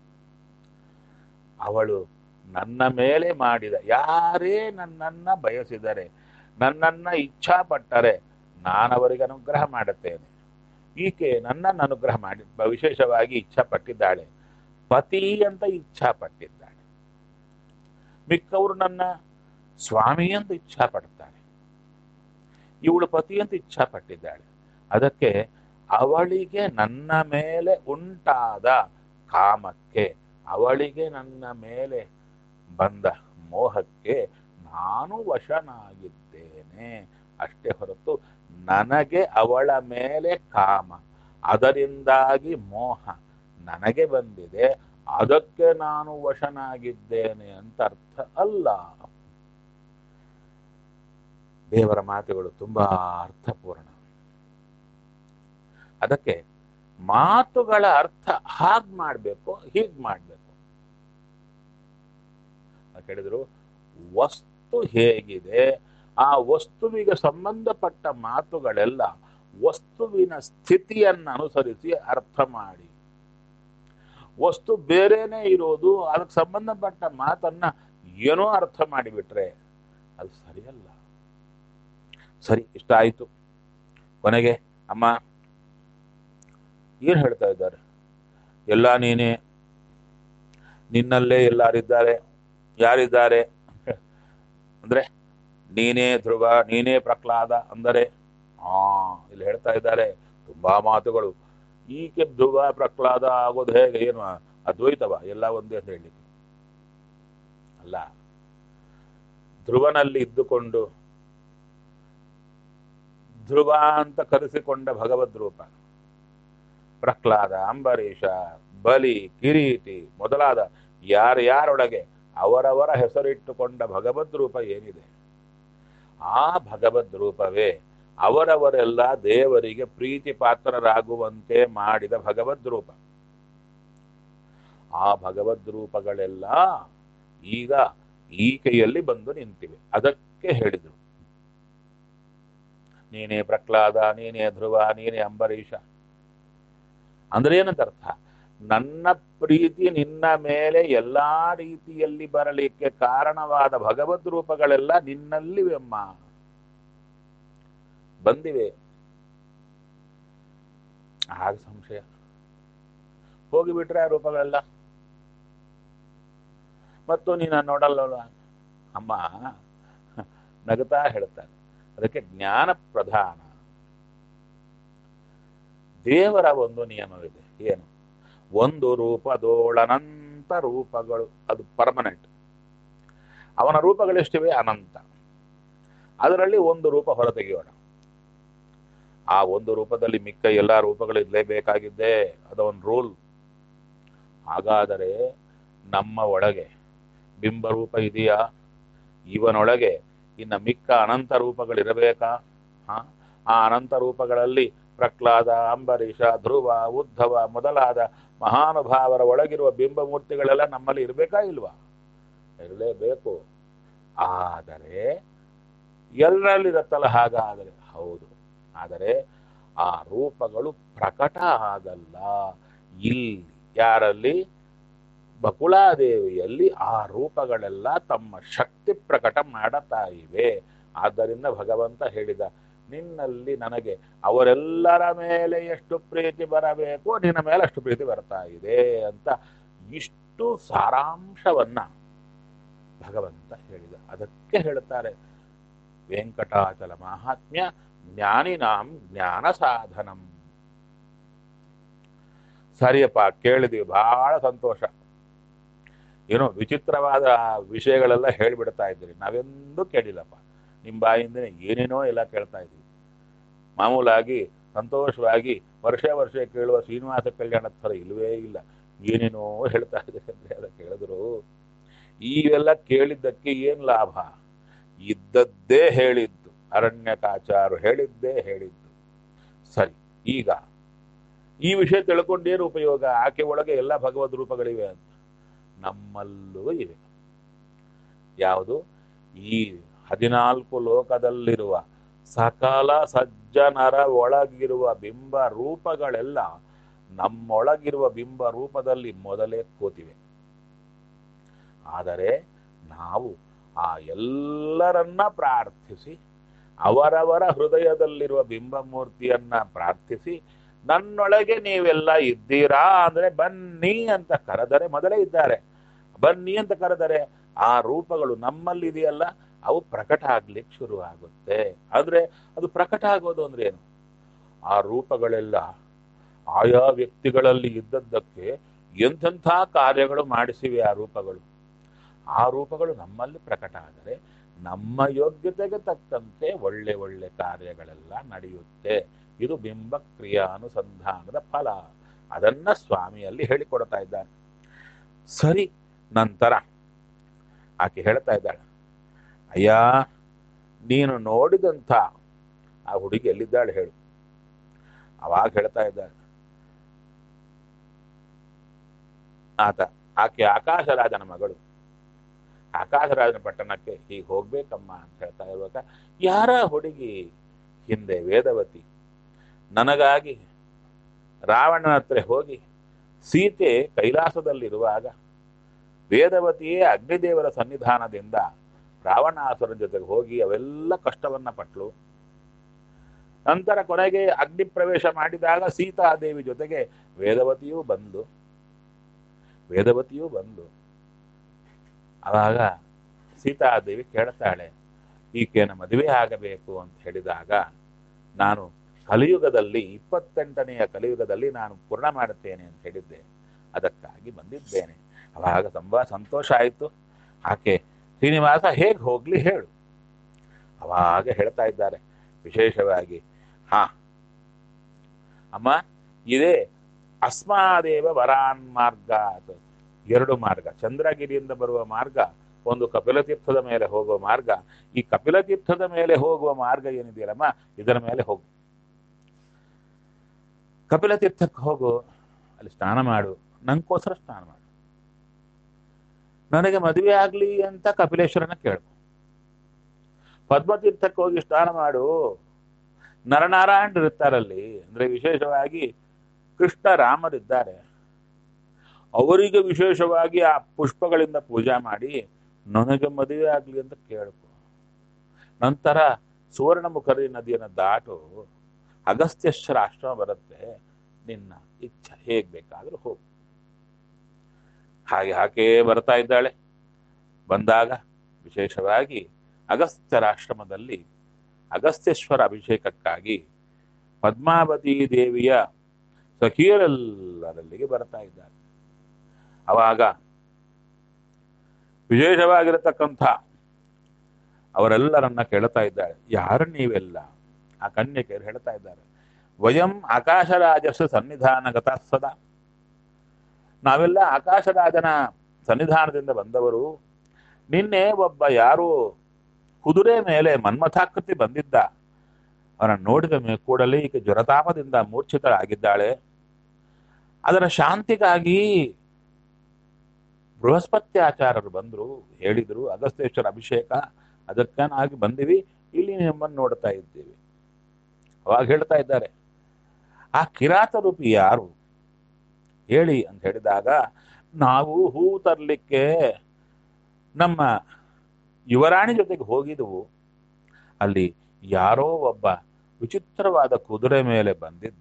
S1: ಅವಳು ನನ್ನ ಮೇಲೆ ಮಾಡಿದ ಯಾರೇ ನನ್ನನ್ನ ಬಯಸಿದರೆ ನನ್ನನ್ನ ಇಚ್ಛಾ ಪಟ್ಟರೆ ನಾನು ಅವರಿಗೆ ಅನುಗ್ರಹ ಮಾಡುತ್ತೇನೆ ಈಕೆ ನನ್ನನ್ನು ಅನುಗ್ರಹ ಮಾಡಿ ವಿಶೇಷವಾಗಿ ಇಚ್ಛಾ ಪಟ್ಟಿದ್ದಾಳೆ ಪತಿ ಅಂತ ಇಚ್ಛಾ ಪಟ್ಟಿದ್ದಾಳೆ ಮಿಕ್ಕವರು ನನ್ನ ಸ್ವಾಮಿ ಅಂತ ಇಚ್ಛಾ ಪಡ್ತಾಳೆ ಇವಳು ಪತಿ ಅಂತ ಇಚ್ಛಾ ಪಟ್ಟಿದ್ದಾಳೆ ಅದಕ್ಕೆ ಅವಳಿಗೆ ನನ್ನ ಮೇಲೆ ಉಂಟಾದ ಕಾಮಕ್ಕೆ ಅವಳಿಗೆ ನನ್ನ ಮೇಲೆ ಬಂದ ಮೋಹಕ್ಕೆ ನಾನು ವಶನಾಗಿದ್ದೇನೆ ಅಷ್ಟೇ ಹೊರತು ನನಗೆ ಅವಳ ಮೇಲೆ ಕಾಮ ಅದರಿಂದಾಗಿ ಮೋಹ ನನಗೆ ಬಂದಿದೆ ಅದಕ್ಕೆ ನಾನು ವಶನಾಗಿದ್ದೇನೆ ಅಂತ ಅರ್ಥ ಅಲ್ಲ ದೇವರ ಮಾತುಗಳು ತುಂಬಾ ಅರ್ಥಪೂರ್ಣ ಅದಕ್ಕೆ ಮಾತುಗಳ ಅರ್ಥ ಹಾಗ್ ಮಾಡ್ಬೇಕು ಹೀಗ್ ಮಾಡ್ಬೇಕು ಅಂತ ಹೇಳಿದ್ರು ವಸ್ತು ಹೇಗಿದೆ ಆ ವಸ್ತುವಿಗೆ ಸಂಬಂಧಪಟ್ಟ ಮಾತುಗಳೆಲ್ಲ ವಸ್ತುವಿನ ಸ್ಥಿತಿಯನ್ನು ಅನುಸರಿಸಿ ಅರ್ಥ ಮಾಡಿ ವಸ್ತು ಬೇರೆನೇ ಇರೋದು ಅದಕ್ಕೆ ಸಂಬಂಧಪಟ್ಟ ಮಾತನ್ನ ಏನೋ ಅರ್ಥ ಮಾಡಿಬಿಟ್ರೆ ಅದು ಸರಿಯಲ್ಲ ಸರಿ ಇಷ್ಟ ಆಯ್ತು ಕೊನೆಗೆ ಅಮ್ಮ ಏನ್ ಹೇಳ್ತಾ ಇದ್ದಾರೆ ಎಲ್ಲ ನೀನೇ ನಿನ್ನಲ್ಲೇ ಎಲ್ಲಾರಿದ್ದಾರೆ ಯಾರಿದ್ದಾರೆ ಅಂದ್ರೆ ನೀನೇ ಧ್ರುವ ನೀನೇ ಪ್ರಹ್ಲಾದ ಅಂದರೆ ಆ ಇಲ್ಲಿ ಹೇಳ್ತಾ ಇದ್ದಾರೆ ತುಂಬಾ ಮಾತುಗಳು ಈಕೆ ಧ್ರುವ ಪ್ರಹ್ಲಾದ ಆಗೋದು ಹೇಗೆ ಏನು ಅದ್ವೈತವ ಎಲ್ಲ ಒಂದೇ ಅಂತ ಹೇಳಲಿಕ್ಕೆ ಅಲ್ಲ ಧ್ರುವನಲ್ಲಿ ಇದ್ದುಕೊಂಡು ಧ್ರುವ ಅಂತ ಕರೆಸಿಕೊಂಡ ಭಗವದ್ ರೂಪ ಪ್ರಹ್ಲಾದ ಅಂಬರೀಷ ಬಲಿ ಕಿರೀಟಿ ಮೊದಲಾದ ಯಾರ್ಯಾರೊಳಗೆ ಅವರವರ ಹೆಸರಿಟ್ಟುಕೊಂಡ ಭಗವದ್ ರೂಪ ಏನಿದೆ ಆ ಭಗವದ್ ರೂಪವೇ ಅವರವರೆಲ್ಲ ದೇವರಿಗೆ ಪ್ರೀತಿ ಪಾತ್ರರಾಗುವಂತೆ ಮಾಡಿದ ಭಗವದ್ ರೂಪ ಆ ಭಗವದ್ ರೂಪಗಳೆಲ್ಲ ಈಗ ಈಕೆಯಲ್ಲಿ ಬಂದು ನಿಂತಿವೆ ಅದಕ್ಕೆ ಹೇಳಿದರು ನೀನೇ ಪ್ರಹ್ಲಾದ ನೀನೇ ಧ್ರುವ ನೀನೇ ಅಂಬರೀಷ ಅಂದ್ರೆ ಏನಂತ ಅರ್ಥ ನನ್ನ ಪ್ರೀತಿ ನಿನ್ನ ಮೇಲೆ ಎಲ್ಲಾ ರೀತಿಯಲ್ಲಿ ಬರಲಿಕ್ಕೆ ಕಾರಣವಾದ ಭಗವದ್ ರೂಪಗಳೆಲ್ಲ ನಿನ್ನಲ್ಲಿವೆಮ್ಮ ಬಂದಿವೆ ಆಗ ಸಂಶಯ ಹೋಗಿಬಿಟ್ರೆ ಆ ರೂಪಗಳೆಲ್ಲ ಮತ್ತು ನೀನು ನೋಡಲ್ಲ ಅಮ್ಮ ನಗುತ್ತಾ ಹೇಳ್ತಾರೆ ಅದಕ್ಕೆ ಜ್ಞಾನ ಪ್ರಧಾನ ದೇವರ ಒಂದು ನಿಯಮವಿದೆ ಏನು ಒಂದು ರೂಪದೋಳನಂತ ರೂಪಗಳು ಅದು ಪರ್ಮನೆಂಟ್ ಅವನ ರೂಪಗಳೆಷ್ಟಿವೆ ಅನಂತ ಅದರಲ್ಲಿ ಒಂದು ರೂಪ ಹೊರತೆಗೆಯೋಣ ಆ ಒಂದು ರೂಪದಲ್ಲಿ ಮಿಕ್ಕ ಎಲ್ಲ ರೂಪಗಳು ಇರಲೇಬೇಕಾಗಿದ್ದೇ ಅದೊಂದು ರೂಲ್ ಹಾಗಾದರೆ ನಮ್ಮ ಒಳಗೆ ಬಿಂಬರೂಪ ಇದೆಯಾ ಇವನೊಳಗೆ ಇನ್ನ ಮಿಕ್ಕ ಅನಂತ ರೂಪಗಳಿರಬೇಕಾ ಹಾ ಆ ಅನಂತ ರೂಪಗಳಲ್ಲಿ ಪ್ರಹ್ಲಾದ ಅಂಬರೀಷ ಧ್ರುವ ಉದ್ಧವ ಮೊದಲಾದ ಮಹಾನುಭಾವರ ಒಳಗಿರುವ ಬಿಂಬ ಮೂರ್ತಿಗಳೆಲ್ಲ ನಮ್ಮಲ್ಲಿ ಇರಬೇಕಾ ಇಲ್ವಾ ಇರಲೇಬೇಕು ಆದರೆ ಎಲ್ಲರಲ್ಲಿರತ್ತಲ್ಲ ಹಾಗಾದರೆ ಹೌದು ಆದರೆ ಆ ರೂಪಗಳು ಪ್ರಕಟ ಆಗಲ್ಲ ಇಲ್ಲಿ ಯಾರಲ್ಲಿ ಬಕುಳಾದೇವಿಯಲ್ಲಿ ಆ ರೂಪಗಳೆಲ್ಲ ತಮ್ಮ ಶಕ್ತಿ ಪ್ರಕಟ ಮಾಡುತ್ತಾ ಇವೆ ಆದ್ದರಿಂದ ಭಗವಂತ ಹೇಳಿದ ನಿನ್ನಲ್ಲಿ ನನಗೆ ಅವರೆಲ್ಲರ ಮೇಲೆ ಎಷ್ಟು ಪ್ರೀತಿ ಬರಬೇಕು ನಿನ್ನ ಮೇಲೆ ಅಷ್ಟು ಪ್ರೀತಿ ಬರ್ತಾ ಇದೆ ಅಂತ ಇಷ್ಟು ಸಾರಾಂಶವನ್ನ ಭಗವಂತ ಹೇಳಿದ ಅದಕ್ಕೆ ಹೇಳ್ತಾರೆ ವೆಂಕಟಾಚಲ ಮಹಾತ್ಮ್ಯ ಜ್ಞಾನಿನಾಂ ಜ್ಞಾನ ಸಾಧನಂ ಸರಿಯಪ್ಪ ಕೇಳಿದ್ವಿ ಬಹಳ ಸಂತೋಷ ಏನೋ ವಿಚಿತ್ರವಾದ ವಿಷಯಗಳೆಲ್ಲ ಹೇಳ್ಬಿಡ್ತಾ ಇದ್ದೀರಿ ನಾವೆಂದೂ ಕೇಳಿಲ್ಲಪ್ಪ ನಿಮ್ಮ ಬಾಯಿಂದನೇ ಏನೇನೋ ಎಲ್ಲ ಕೇಳ್ತಾ ಇದ್ದೀವಿ ಮಾಮೂಲಾಗಿ ಸಂತೋಷವಾಗಿ ವರ್ಷ ವರ್ಷ ಕೇಳುವ ಶ್ರೀನಿವಾಸ ಕಲ್ಯಾಣದ ಥರ ಇಲ್ವೇ ಇಲ್ಲ ಏನೇನೋ ಹೇಳ್ತಾ ಇದ್ದೀರಿ ಅಂದ್ರೆ ಅದಕ್ಕೆ ಹೇಳಿದ್ರು ಇವೆಲ್ಲ ಕೇಳಿದ್ದಕ್ಕೆ ಏನ್ ಲಾಭ ಇದ್ದದ್ದೇ ಹೇಳಿದ್ದು ಅರಣ್ಯಕಾಚಾರು ಹೇಳಿದ್ದೇ ಹೇಳಿದ್ದು ಸರಿ ಈಗ ಈ ವಿಷಯ ತಿಳ್ಕೊಂಡೇನು ಉಪಯೋಗ ಆಕೆ ಒಳಗೆ ಎಲ್ಲ ಭಗವದ್ ರೂಪಗಳಿವೆ ಅಂತ ನಮ್ಮಲ್ಲೂ ಇವೆ ಯಾವುದು ಈ ಹದಿನಾಲ್ಕು ಲೋಕದಲ್ಲಿರುವ ಸಕಲ ಸಜ್ಜನರ ಒಳಗಿರುವ ಬಿಂಬ ರೂಪಗಳೆಲ್ಲ ನಮ್ಮೊಳಗಿರುವ ಬಿಂಬ ರೂಪದಲ್ಲಿ ಮೊದಲೇ ಕೂತಿವೆ ಆದರೆ ನಾವು ಆ ಎಲ್ಲರನ್ನ ಪ್ರಾರ್ಥಿಸಿ ಅವರವರ ಹೃದಯದಲ್ಲಿರುವ ಬಿಂಬ ಮೂರ್ತಿಯನ್ನ ಪ್ರಾರ್ಥಿಸಿ ನನ್ನೊಳಗೆ ನೀವೆಲ್ಲ ಇದ್ದೀರಾ ಅಂದ್ರೆ ಬನ್ನಿ ಅಂತ ಕರೆದರೆ ಮೊದಲೇ ಇದ್ದಾರೆ ಬನ್ನಿ ಅಂತ ಕರೆದರೆ ಆ ರೂಪಗಳು ನಮ್ಮಲ್ಲಿದೆಯಲ್ಲ ಅವು ಪ್ರಕಟ ಆಗ್ಲಿಕ್ಕೆ ಶುರು ಆಗುತ್ತೆ ಆದ್ರೆ ಅದು ಪ್ರಕಟ ಆಗೋದು ಅಂದ್ರೆ ಏನು ಆ ರೂಪಗಳೆಲ್ಲ ಆಯಾ ವ್ಯಕ್ತಿಗಳಲ್ಲಿ ಇದ್ದದ್ದಕ್ಕೆ ಎಂಥೆಂಥ ಕಾರ್ಯಗಳು ಮಾಡಿಸಿವೆ ಆ ರೂಪಗಳು ಆ ರೂಪಗಳು ನಮ್ಮಲ್ಲಿ ಪ್ರಕಟ ಆದರೆ ನಮ್ಮ ಯೋಗ್ಯತೆಗೆ ತಕ್ಕಂತೆ ಒಳ್ಳೆ ಒಳ್ಳೆ ಕಾರ್ಯಗಳೆಲ್ಲ ನಡೆಯುತ್ತೆ ಇದು ಬಿಂಬ ಕ್ರಿಯಾನುಸಂಧಾನದ ಫಲ ಅದನ್ನ ಸ್ವಾಮಿಯಲ್ಲಿ ಹೇಳಿಕೊಡ್ತಾ ಇದ್ದಾನೆ ಸರಿ ನಂತರ ಆಕೆ ಹೇಳ್ತಾ ಇದ್ದಾಳೆ ಅಯ್ಯ ನೀನು ನೋಡಿದಂಥ ಆ ಹುಡುಗಿ ಎಲ್ಲಿದ್ದಾಳೆ ಹೇಳು ಅವಾಗ ಹೇಳ್ತಾ ಇದ್ದಾಳೆ ಆತ ಆಕೆ ಆಕಾಶರಾಜನ ಮಗಳು ಆಕಾಶರಾಜನ ಪಟ್ಟಣಕ್ಕೆ ಹೀಗೆ ಹೋಗ್ಬೇಕಮ್ಮ ಅಂತ ಹೇಳ್ತಾ ಇರುವಾಗ ಯಾರ ಹುಡುಗಿ ಹಿಂದೆ ವೇದವತಿ ನನಗಾಗಿ ರಾವಣನ ಹತ್ರ ಹೋಗಿ ಸೀತೆ ಕೈಲಾಸದಲ್ಲಿರುವಾಗ ವೇದವತಿಯೇ ಅಗ್ನಿದೇವರ ಸನ್ನಿಧಾನದಿಂದ ರಾವಣಾಸುರನ ಜೊತೆಗೆ ಹೋಗಿ ಅವೆಲ್ಲ ಕಷ್ಟವನ್ನ ಪಟ್ಲು ನಂತರ ಕೊನೆಗೆ ಅಗ್ನಿ ಪ್ರವೇಶ ಮಾಡಿದಾಗ ಸೀತಾದೇವಿ ಜೊತೆಗೆ ವೇದವತಿಯೂ ಬಂದು ವೇದವತಿಯೂ ಬಂದು ಆವಾಗ ಸೀತಾದೇವಿ ಕೇಳ್ತಾಳೆ ಈಕೆನ ಮದುವೆ ಆಗಬೇಕು ಅಂತ ಹೇಳಿದಾಗ ನಾನು ಕಲಿಯುಗದಲ್ಲಿ ಇಪ್ಪತ್ತೆಂಟನೆಯ ಕಲಿಯುಗದಲ್ಲಿ ನಾನು ಪೂರ್ಣ ಮಾಡುತ್ತೇನೆ ಅಂತ ಹೇಳಿದ್ದೆ ಅದಕ್ಕಾಗಿ ಬಂದಿದ್ದೇನೆ ಅವಾಗ ತುಂಬಾ ಸಂತೋಷ ಆಯಿತು ಆಕೆ ಶ್ರೀನಿವಾಸ ಹೇಗೆ ಹೋಗ್ಲಿ ಹೇಳು ಅವಾಗ ಹೇಳ್ತಾ ಇದ್ದಾರೆ ವಿಶೇಷವಾಗಿ ಹಾ ಅಮ್ಮ ಇದೇ ಅಸ್ಮಾದೇವ ವರಾನ್ ಮಾರ್ಗ ಅದು ಎರಡು ಮಾರ್ಗ ಚಂದ್ರಗಿರಿಯಿಂದ ಬರುವ ಮಾರ್ಗ ಒಂದು ಕಪಿಲತೀರ್ಥದ ಮೇಲೆ ಹೋಗುವ ಮಾರ್ಗ ಈ ಕಪಿಲತೀರ್ಥದ ಮೇಲೆ ಹೋಗುವ ಮಾರ್ಗ ಏನಿದೆಯಲ್ಲಮ್ಮ ಇದರ ಮೇಲೆ ಹೋಗು ಕಪಿಲತೀರ್ಥಕ್ಕೆ ಹೋಗು ಅಲ್ಲಿ ಸ್ನಾನ ಮಾಡು ನಂಗೋಸ್ಕರ ಸ್ನಾನ ಮಾಡು ನನಗೆ ಮದುವೆ ಆಗ್ಲಿ ಅಂತ ಕಪಿಲೇಶ್ವರನ ಕೇಳು ಪದ್ಮತೀರ್ಥಕ್ಕೆ ಹೋಗಿ ಸ್ನಾನ ಮಾಡು ನರನಾರಾಯಣರು ಇರ್ತಾರಲ್ಲಿ ಅಂದ್ರೆ ವಿಶೇಷವಾಗಿ ಕೃಷ್ಣ ರಾಮರಿದ್ದಾರೆ ಅವರಿಗೆ ವಿಶೇಷವಾಗಿ ಆ ಪುಷ್ಪಗಳಿಂದ ಪೂಜೆ ಮಾಡಿ ನನಗೆ ಮದುವೆ ಆಗ್ಲಿ ಅಂತ ಕೇಳ್ಕೊ ನಂತರ ಸುವರ್ಣಮುಖರಿ ನದಿಯನ್ನು ದಾಟು ಅಗಸ್ತ್ಯಶ್ವರ ಆಶ್ರಮ ಬರುತ್ತೆ ನಿನ್ನ ಇಚ್ಛೆ ಹೇಗ್ ಬೇಕಾದ್ರೂ ಹೋಗು ಹಾಗೆ ಹಾಗೇ ಬರ್ತಾ ಇದ್ದಾಳೆ ಬಂದಾಗ ವಿಶೇಷವಾಗಿ ಅಗಸ್ತ್ಯರ ಆಶ್ರಮದಲ್ಲಿ ಅಗಸ್ತ್ಯೇಶ್ವರ ಅಭಿಷೇಕಕ್ಕಾಗಿ ಪದ್ಮಾವತಿ ದೇವಿಯ ಸಖಿಯರೆಲ್ಲರಲ್ಲಿಗೆ ಬರ್ತಾ ಇದ್ದಾರೆ ಅವಾಗ ವಿಶೇಷವಾಗಿರತಕ್ಕಂಥ ಅವರೆಲ್ಲರನ್ನ ಕೇಳ್ತಾ ಇದ್ದಾಳೆ ಯಾರು ನೀವೆಲ್ಲ ಆ ಕನ್ಯಕೆಯರು ಹೇಳ್ತಾ ಇದ್ದಾರೆ ವಯಂ ಆಕಾಶರಾಜಸ್ಸು ಸನ್ನಿಧಾನಗತ ಸದಾ ನಾವೆಲ್ಲ ಆಕಾಶರಾಜನ ಸನ್ನಿಧಾನದಿಂದ ಬಂದವರು ನಿನ್ನೆ ಒಬ್ಬ ಯಾರು ಕುದುರೆ ಮೇಲೆ ಮನ್ಮಥಾಕೃತಿ ಬಂದಿದ್ದ ಅವನ ನೋಡಿದ ಮೇ- ಕೂಡಲೇ ಈಕೆ ಜ್ವರತಾಪದಿಂದ ಮೂರ್ಛಿತಳಾಗಿದ್ದಾಳೆ ಅದರ ಶಾಂತಿಗಾಗಿ ಬೃಹಸ್ಪತ್ಯಾಚಾರ್ಯರು ಬಂದ್ರು ಹೇಳಿದ್ರು ಅಗಸ್ತ್ಯೇಶ್ವರ ಅಭಿಷೇಕ ಅದಕ್ಕಾಗಿ ಬಂದಿವಿ ಇಲ್ಲಿ ನಿಮ್ಮನ್ನು ನೋಡ್ತಾ ಇದ್ದೀವಿ ಅವಾಗ ಹೇಳ್ತಾ ಇದ್ದಾರೆ ಆ ಕಿರಾತ ರೂಪಿ ಯಾರು ಹೇಳಿ ಅಂತ ಹೇಳಿದಾಗ ನಾವು ಹೂ ತರ್ಲಿಕ್ಕೆ ನಮ್ಮ ಯುವರಾಣಿ ಜೊತೆಗೆ ಹೋಗಿದ್ವು ಅಲ್ಲಿ ಯಾರೋ ಒಬ್ಬ ವಿಚಿತ್ರವಾದ ಕುದುರೆ ಮೇಲೆ ಬಂದಿದ್ದ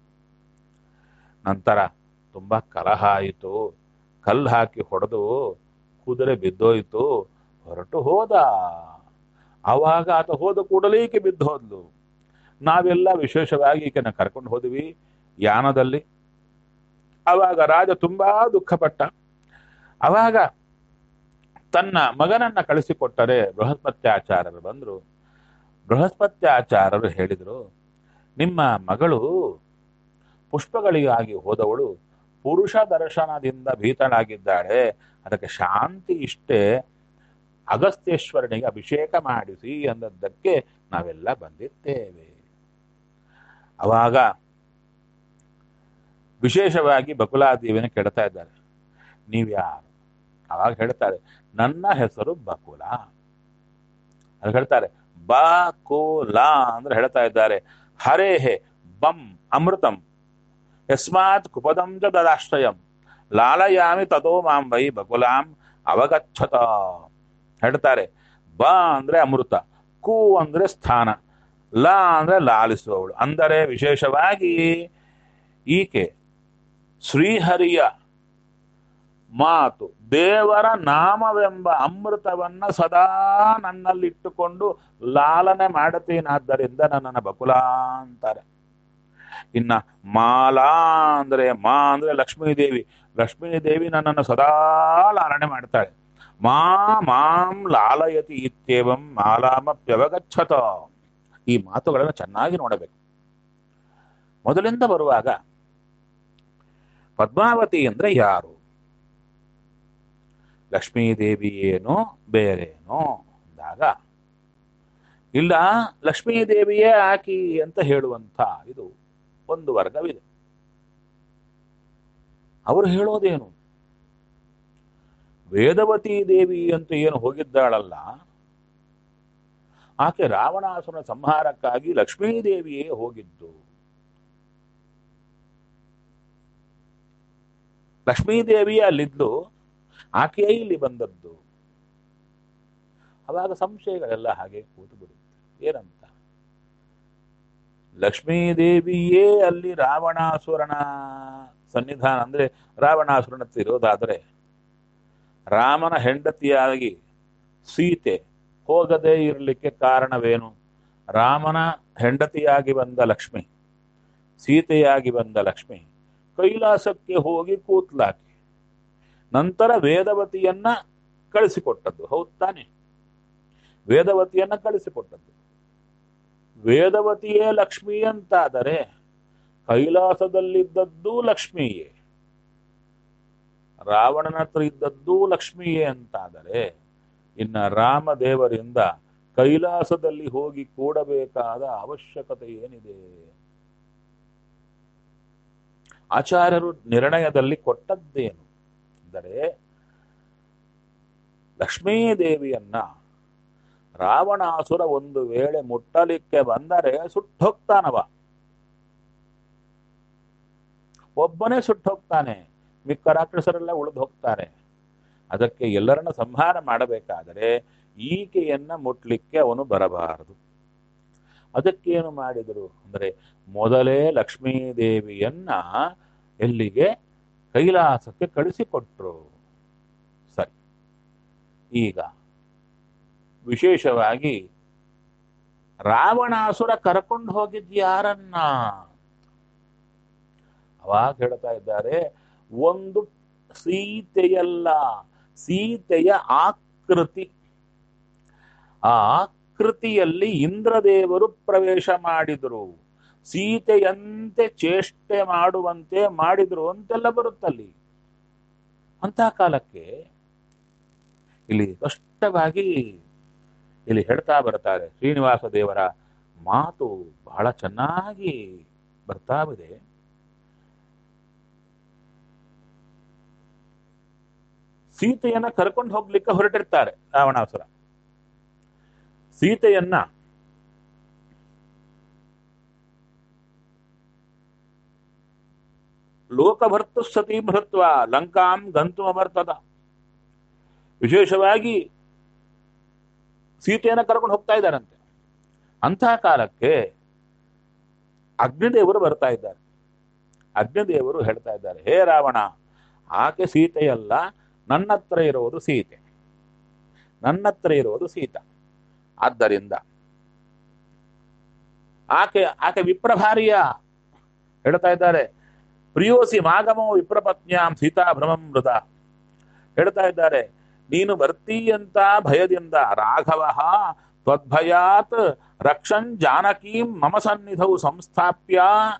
S1: ನಂತರ ತುಂಬಾ ಕಲಹ ಆಯಿತು ಕಲ್ಲು ಹಾಕಿ ಹೊಡೆದು ಕುದುರೆ ಬಿದ್ದೋಯ್ತು ಹೊರಟು ಹೋದ ಆವಾಗ ಆತ ಹೋದ ಕೂಡಲೇ ಈಕೆ ಬಿದ್ದು ಹೋದ್ಲು ನಾವೆಲ್ಲ ವಿಶೇಷವಾಗಿ ಈಕೆನ ಕರ್ಕೊಂಡು ಹೋದ್ವಿ ಯಾನದಲ್ಲಿ ಅವಾಗ ರಾಜ ತುಂಬಾ ದುಃಖಪಟ್ಟ ಅವಾಗ ತನ್ನ ಮಗನನ್ನ ಕಳಿಸಿಕೊಟ್ಟರೆ ಬೃಹಸ್ಪತ್ಯಾಚಾರ್ಯರು ಬಂದ್ರು ಬೃಹಸ್ಪತ್ಯಾಚಾರ್ಯರು ಹೇಳಿದ್ರು ನಿಮ್ಮ ಮಗಳು ಪುಷ್ಪಗಳಿಗಾಗಿ ಹೋದವಳು ಪುರುಷ ದರ್ಶನದಿಂದ ಭೀತಳಾಗಿದ್ದಾಳೆ ಅದಕ್ಕೆ ಶಾಂತಿ ಇಷ್ಟೇ ಅಗಸ್ತ್ಯೇಶ್ವರನಿಗೆ ಅಭಿಷೇಕ ಮಾಡಿಸಿ ಅಂದದ್ದಕ್ಕೆ ನಾವೆಲ್ಲ ಬಂದಿದ್ದೇವೆ ಅವಾಗ ವಿಶೇಷವಾಗಿ ಬಕುಲಾದೇವಿನ ಕೇಳ್ತಾ ಇದ್ದಾರೆ ನೀವ್ಯಾರು ಅವಾಗ ಹೇಳ್ತಾರೆ ನನ್ನ ಹೆಸರು ಬಕುಲ ಅದು ಹೇಳ್ತಾರೆ ಬಕುಲ ಅಂದ್ರೆ ಹೇಳ್ತಾ ಇದ್ದಾರೆ ಹರೇಹೆ ಬಂ ಅಮೃತಂ ಯಸ್ಮಾತ್ ಕುಪದಂ ಚ ದದಾಶ್ರಯಂ ಲಾಲಯಾಮಿ ತದೋ ಮಾಂ ವೈ ಬಕುಲಾಂ ಅವಗಚ್ಚತ ಹೇಳ್ತಾರೆ ಬ ಅಂದ್ರೆ ಅಮೃತ ಕು ಅಂದ್ರೆ ಸ್ಥಾನ ಲ ಅಂದ್ರೆ ಲಾಲಿಸುವವಳು ಅಂದರೆ ವಿಶೇಷವಾಗಿ ಈಕೆ ಶ್ರೀಹರಿಯ ಮಾತು ದೇವರ ನಾಮವೆಂಬ ಅಮೃತವನ್ನ ಸದಾ ನನ್ನಲ್ಲಿಟ್ಟುಕೊಂಡು ಲಾಲನೆ ಮಾಡುತ್ತೀನಾದ್ದರಿಂದ ನನ್ನನ್ನು ಬಕುಲ ಅಂತಾರೆ ಇನ್ನ ಮಾಲಾ ಅಂದ್ರೆ ಮಾ ಅಂದ್ರೆ ಲಕ್ಷ್ಮೀದೇವಿ ಲಕ್ಷ್ಮೀದೇವಿ ನನ್ನನ್ನು ಸದಾ ಲಾಲನೆ ಮಾಡ್ತಾಳೆ ಮಾ ಮಾಂ ಲಾಲಯತಿ ಇತ್ಯೇವಂ ಮಾಲಾಮಪ್ಯವಗಚ್ಚತ ಈ ಮಾತುಗಳನ್ನು ಚೆನ್ನಾಗಿ ನೋಡಬೇಕು ಮೊದಲಿಂದ ಬರುವಾಗ ಪದ್ಮಾವತಿ ಅಂದ್ರೆ ಯಾರು ಲಕ್ಷ್ಮೀದೇವಿ ಏನೋ ಬೇರೇನೋ ಅಂದಾಗ ಇಲ್ಲ ಲಕ್ಷ್ಮೀದೇವಿಯೇ ಆಕಿ ಅಂತ ಹೇಳುವಂತ ಇದು ಒಂದು ವರ್ಗವಿದೆ ಅವರು ಹೇಳೋದೇನು ವೇದವತಿ ದೇವಿ ಅಂತ ಏನು ಹೋಗಿದ್ದಾಳಲ್ಲ ಆಕೆ ರಾವಣಾಸುರನ ಸಂಹಾರಕ್ಕಾಗಿ ಲಕ್ಷ್ಮೀದೇವಿಯೇ ಹೋಗಿದ್ದು ಲಕ್ಷ್ಮೀದೇವಿಯೇ ಅಲ್ಲಿದ್ಲು ಆಕೆಯೇ ಇಲ್ಲಿ ಬಂದದ್ದು ಅವಾಗ ಸಂಶಯಗಳೆಲ್ಲ ಹಾಗೆ ಕೂತು ಬಿಡುತ್ತೆ ಏನಂತ ಲಕ್ಷ್ಮೀದೇವಿಯೇ ಅಲ್ಲಿ ರಾವಣಾಸುರನ ಸನ್ನಿಧಾನ ಅಂದ್ರೆ ರಾವಣಾಸುರನ ಇರೋದಾದರೆ ರಾಮನ ಹೆಂಡತಿಯಾಗಿ ಸೀತೆ ಹೋಗದೇ ಇರಲಿಕ್ಕೆ ಕಾರಣವೇನು ರಾಮನ ಹೆಂಡತಿಯಾಗಿ ಬಂದ ಲಕ್ಷ್ಮಿ ಸೀತೆಯಾಗಿ ಬಂದ ಲಕ್ಷ್ಮಿ ಕೈಲಾಸಕ್ಕೆ ಹೋಗಿ ಕೂತ್ಲಾಕಿ ನಂತರ ವೇದವತಿಯನ್ನ ಕಳಿಸಿಕೊಟ್ಟದ್ದು ಹೌದ್ ತಾನೆ ವೇದವತಿಯನ್ನ ಕಳಿಸಿಕೊಟ್ಟದ್ದು ವೇದವತಿಯೇ ಲಕ್ಷ್ಮಿ ಅಂತಾದರೆ ಕೈಲಾಸದಲ್ಲಿದ್ದದ್ದೂ ಲಕ್ಷ್ಮಿಯೇ ರಾವಣನ ಹತ್ರ ಇದ್ದದ್ದೂ ಲಕ್ಷ್ಮಿಯೇ ಅಂತಾದರೆ ಇನ್ನ ರಾಮದೇವರಿಂದ ಕೈಲಾಸದಲ್ಲಿ ಹೋಗಿ ಕೂಡಬೇಕಾದ ಅವಶ್ಯಕತೆ ಏನಿದೆ ಆಚಾರ್ಯರು ನಿರ್ಣಯದಲ್ಲಿ ಕೊಟ್ಟದ್ದೇನು ಅಂದರೆ ಲಕ್ಷ್ಮೀದೇವಿಯನ್ನ ರಾವಣಾಸುರ ಒಂದು ವೇಳೆ ಮುಟ್ಟಲಿಕ್ಕೆ ಬಂದರೆ ಸುಟ್ಟೋಗ್ತಾನವ ಒಬ್ಬನೇ ಸುಟ್ಟೋಗ್ತಾನೆ ಮಿಕ್ಕ ರಾಕ್ಷಸರೆಲ್ಲ ಉಳಿದು ಹೋಗ್ತಾರೆ ಅದಕ್ಕೆ ಎಲ್ಲರನ್ನ ಸಂಹಾರ ಮಾಡಬೇಕಾದರೆ ಈಕೆಯನ್ನ ಮುಟ್ಲಿಕ್ಕೆ ಅವನು ಬರಬಾರದು ಅದಕ್ಕೇನು ಮಾಡಿದರು ಅಂದರೆ ಮೊದಲೇ ಲಕ್ಷ್ಮೀದೇವಿಯನ್ನ ಎಲ್ಲಿಗೆ ಕೈಲಾಸಕ್ಕೆ ಕಳಿಸಿಕೊಟ್ರು ಸರಿ ಈಗ ವಿಶೇಷವಾಗಿ ರಾವಣಾಸುರ ಕರ್ಕೊಂಡು ಹೋಗಿದ್ ಯಾರನ್ನ ಅವಾಗ ಹೇಳ್ತಾ ಇದ್ದಾರೆ ಒಂದು ಸೀತೆಯಲ್ಲ ಸೀತೆಯ ಆಕೃತಿ ಆ ಆಕೃತಿಯಲ್ಲಿ ಇಂದ್ರದೇವರು ಪ್ರವೇಶ ಮಾಡಿದರು ಸೀತೆಯಂತೆ ಚೇಷ್ಟೆ ಮಾಡುವಂತೆ ಮಾಡಿದ್ರು ಅಂತೆಲ್ಲ ಬರುತ್ತಲ್ಲಿ ಅಂತ ಕಾಲಕ್ಕೆ ಇಲ್ಲಿ ಸ್ಪಷ್ಟವಾಗಿ ಇಲ್ಲಿ ಹೇಳ್ತಾ ಬರ್ತಾರೆ ಶ್ರೀನಿವಾಸ ದೇವರ ಮಾತು ಬಹಳ ಚೆನ್ನಾಗಿ ಬರ್ತಾ ಇದೆ ಸೀತೆಯನ್ನ ಕರ್ಕೊಂಡು ಹೋಗ್ಲಿಕ್ಕೆ ಹೊರಟಿರ್ತಾರೆ ರಾವಣಾಸುರ ಸೀತೆಯನ್ನ ಲೋಕಭರ್ತು ಸತಿ ಭೃತ್ವ ಲಂಕಾಂ ಗಂತು ಅಮರ್ತದ ವಿಶೇಷವಾಗಿ ಸೀತೆಯನ್ನ ಕರ್ಕೊಂಡು ಹೋಗ್ತಾ ಇದ್ದಾರಂತೆ ಅಂತಹ ಕಾಲಕ್ಕೆ ಅಗ್ನಿದೇವರು ಬರ್ತಾ ಇದ್ದಾರೆ ಅಗ್ನಿದೇವರು ಹೇಳ್ತಾ ಇದ್ದಾರೆ ಹೇ ರಾವಣ ಆಕೆ ಸೀತೆಯಲ್ಲ ನನ್ನ ಹತ್ರ ಇರೋದು ಸೀತೆ ನನ್ನ ಹತ್ರ ಇರೋದು ಸೀತ ಆದ್ದರಿಂದ ಆಕೆ ಆಕೆ ವಿಪ್ರಭಾರಿಯ ಹೇಳ್ತಾ ಇದ್ದಾರೆ ಪ್ರಿಯೋಸಿ ಮಾಗಮೋ ವಿಪ್ರಪತ್ನ್ಯಾಂ ಸೀತಾ ಭ್ರಮಂ ಮೃತ ಹೇಳ್ತಾ ಇದ್ದಾರೆ ನೀನು ಬರ್ತೀ ಅಂತ ಭಯದಿಂದ ರಾಘವ ತ್ವದ್ಭಯಾತ್ ರಕ್ಷನ್ ಜಾನಕೀಂ ಮಮ ಸನ್ನಿಧೌ ಸಂಸ್ಥಾಪ್ಯ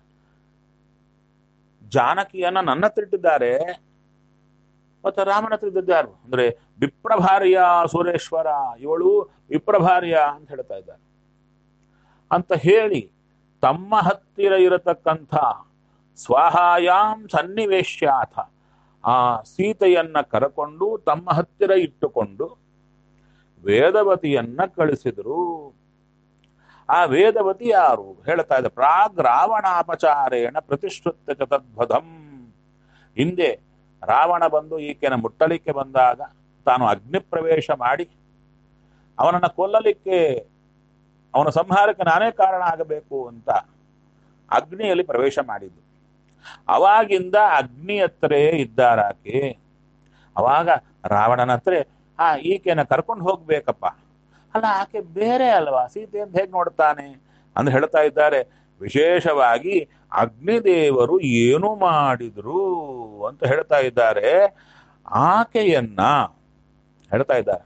S1: ಜಾನಕಿಯನ್ನ ನನ್ನ ಹತ್ರ ಇಟ್ಟಿದ್ದಾರೆ ಮತ್ತೆ ರಾಮನ ಹತ್ರ ಇದ್ದದ್ದಾರು ಅಂದ್ರೆ ವಿಪ್ರಭಾರ್ಯ ಸುರೇಶ್ವರ ಇವಳು ವಿಪ್ರಭಾರ್ಯ ಅಂತ ಹೇಳ್ತಾ ಇದ್ದಾರೆ ಅಂತ ಹೇಳಿ ತಮ್ಮ ಹತ್ತಿರ ಇರತಕ್ಕಂಥ ಸ್ವಹಾಯಾಂ ಸನ್ನಿವೇಶ್ಯಾಥ ಆ ಸೀತೆಯನ್ನ ಕರಕೊಂಡು ತಮ್ಮ ಹತ್ತಿರ ಇಟ್ಟುಕೊಂಡು ವೇದವತಿಯನ್ನ ಕಳಿಸಿದರು ಆ ವೇದವತಿ ಯಾರು ಹೇಳ್ತಾ ಇದ್ದ ಪ್ರಾಗ್ ರಾವಣಾಪಚಾರೇಣ ಪ್ರತಿಶ್ರುತ್ಯ ಚ ತದ್ಭದಂ ಹಿಂದೆ ರಾವಣ ಬಂದು ಈಕೆನ ಮುಟ್ಟಲಿಕ್ಕೆ ಬಂದಾಗ ತಾನು ಅಗ್ನಿ ಪ್ರವೇಶ ಮಾಡಿ ಅವನನ್ನ ಕೊಲ್ಲಲಿಕ್ಕೆ ಅವನ ಸಂಹಾರಕ್ಕೆ ನಾನೇ ಕಾರಣ ಆಗಬೇಕು ಅಂತ ಅಗ್ನಿಯಲ್ಲಿ ಪ್ರವೇಶ ಮಾಡಿದ್ದು ಅವಾಗಿಂದ ಅಗ್ನಿ ಹತ್ರೇ ಇದ್ದಾರಾಕೆ ಅವಾಗ ರಾವಣನ ಹತ್ರ ಆ ಈಕೆನ ಕರ್ಕೊಂಡು ಹೋಗ್ಬೇಕಪ್ಪ ಅಲ್ಲ ಆಕೆ ಬೇರೆ ಅಲ್ವಾ ಸೀತೆ ಅಂತ ಹೇಗೆ ನೋಡ್ತಾನೆ ಅಂತ ಹೇಳ್ತಾ ಇದ್ದಾರೆ ವಿಶೇಷವಾಗಿ ಅಗ್ನಿದೇವರು ಏನು ಮಾಡಿದ್ರು ಅಂತ ಹೇಳ್ತಾ ಇದ್ದಾರೆ ಆಕೆಯನ್ನ ಹೇಳ್ತಾ ಇದ್ದಾರೆ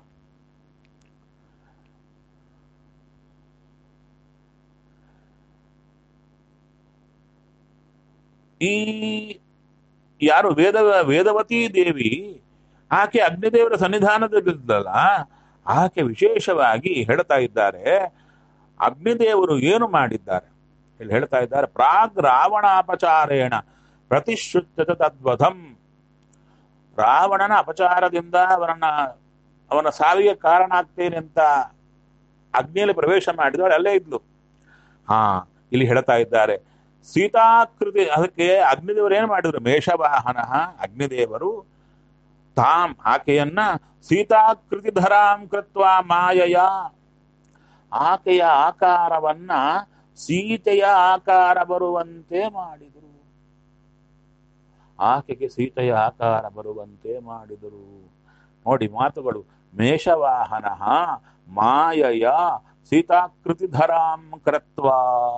S1: ಈ ಯಾರು ವೇದ ವೇದವತಿ ದೇವಿ ಆಕೆ ಅಗ್ನಿದೇವರ ಸನ್ನಿಧಾನದಲ್ಲಿದ್ದಲ್ಲ ಆಕೆ ವಿಶೇಷವಾಗಿ ಹೇಳ್ತಾ ಇದ್ದಾರೆ ಅಗ್ನಿದೇವರು ಏನು ಮಾಡಿದ್ದಾರೆ ಇಲ್ಲಿ ಹೇಳ್ತಾ ಇದ್ದಾರೆ ಪ್ರಾಗ್ ರಾವಣಾಪಚಾರೇಣ ಪ್ರತಿಶ್ರುತ್ಯತ ತದ್ವಧಂ ರಾವಣನ ಅಪಚಾರದಿಂದ ಅವನನ್ನ ಅವನ ಸಾವಿಗೆ ಕಾರಣ ಆಗ್ತೇನೆ ಅಂತ ಅಗ್ನಿಯಲ್ಲಿ ಪ್ರವೇಶ ಮಾಡಿದವಳು ಅಲ್ಲೇ ಇದ್ಲು ಹಾ ಇಲ್ಲಿ ಹೇಳ್ತಾ ಇದ್ದಾರೆ ಸೀತಾಕೃತಿ ಅದಕ್ಕೆ ಅಗ್ನಿದೇವರು ಏನು ಮಾಡಿದ್ರು ಮೇಷವಾಹನ ಅಗ್ನಿದೇವರು ತಾಂ ಆಕೆಯನ್ನ ಸೀತಾಕೃತಿ ಧರಾಂ ಕೃತ್ವ ಮಾಯಯ ಆಕೆಯ ಆಕಾರವನ್ನ ಸೀತೆಯ ಆಕಾರ ಬರುವಂತೆ ಮಾಡಿದರು ಆಕೆಗೆ ಸೀತೆಯ ಆಕಾರ ಬರುವಂತೆ ಮಾಡಿದರು ನೋಡಿ ಮಾತುಗಳು ಮೇಷವಾಹನ ಮಾಯಯ ಸೀತಾಕೃತಿ ಧರಾಂ ಕೃತ್ವ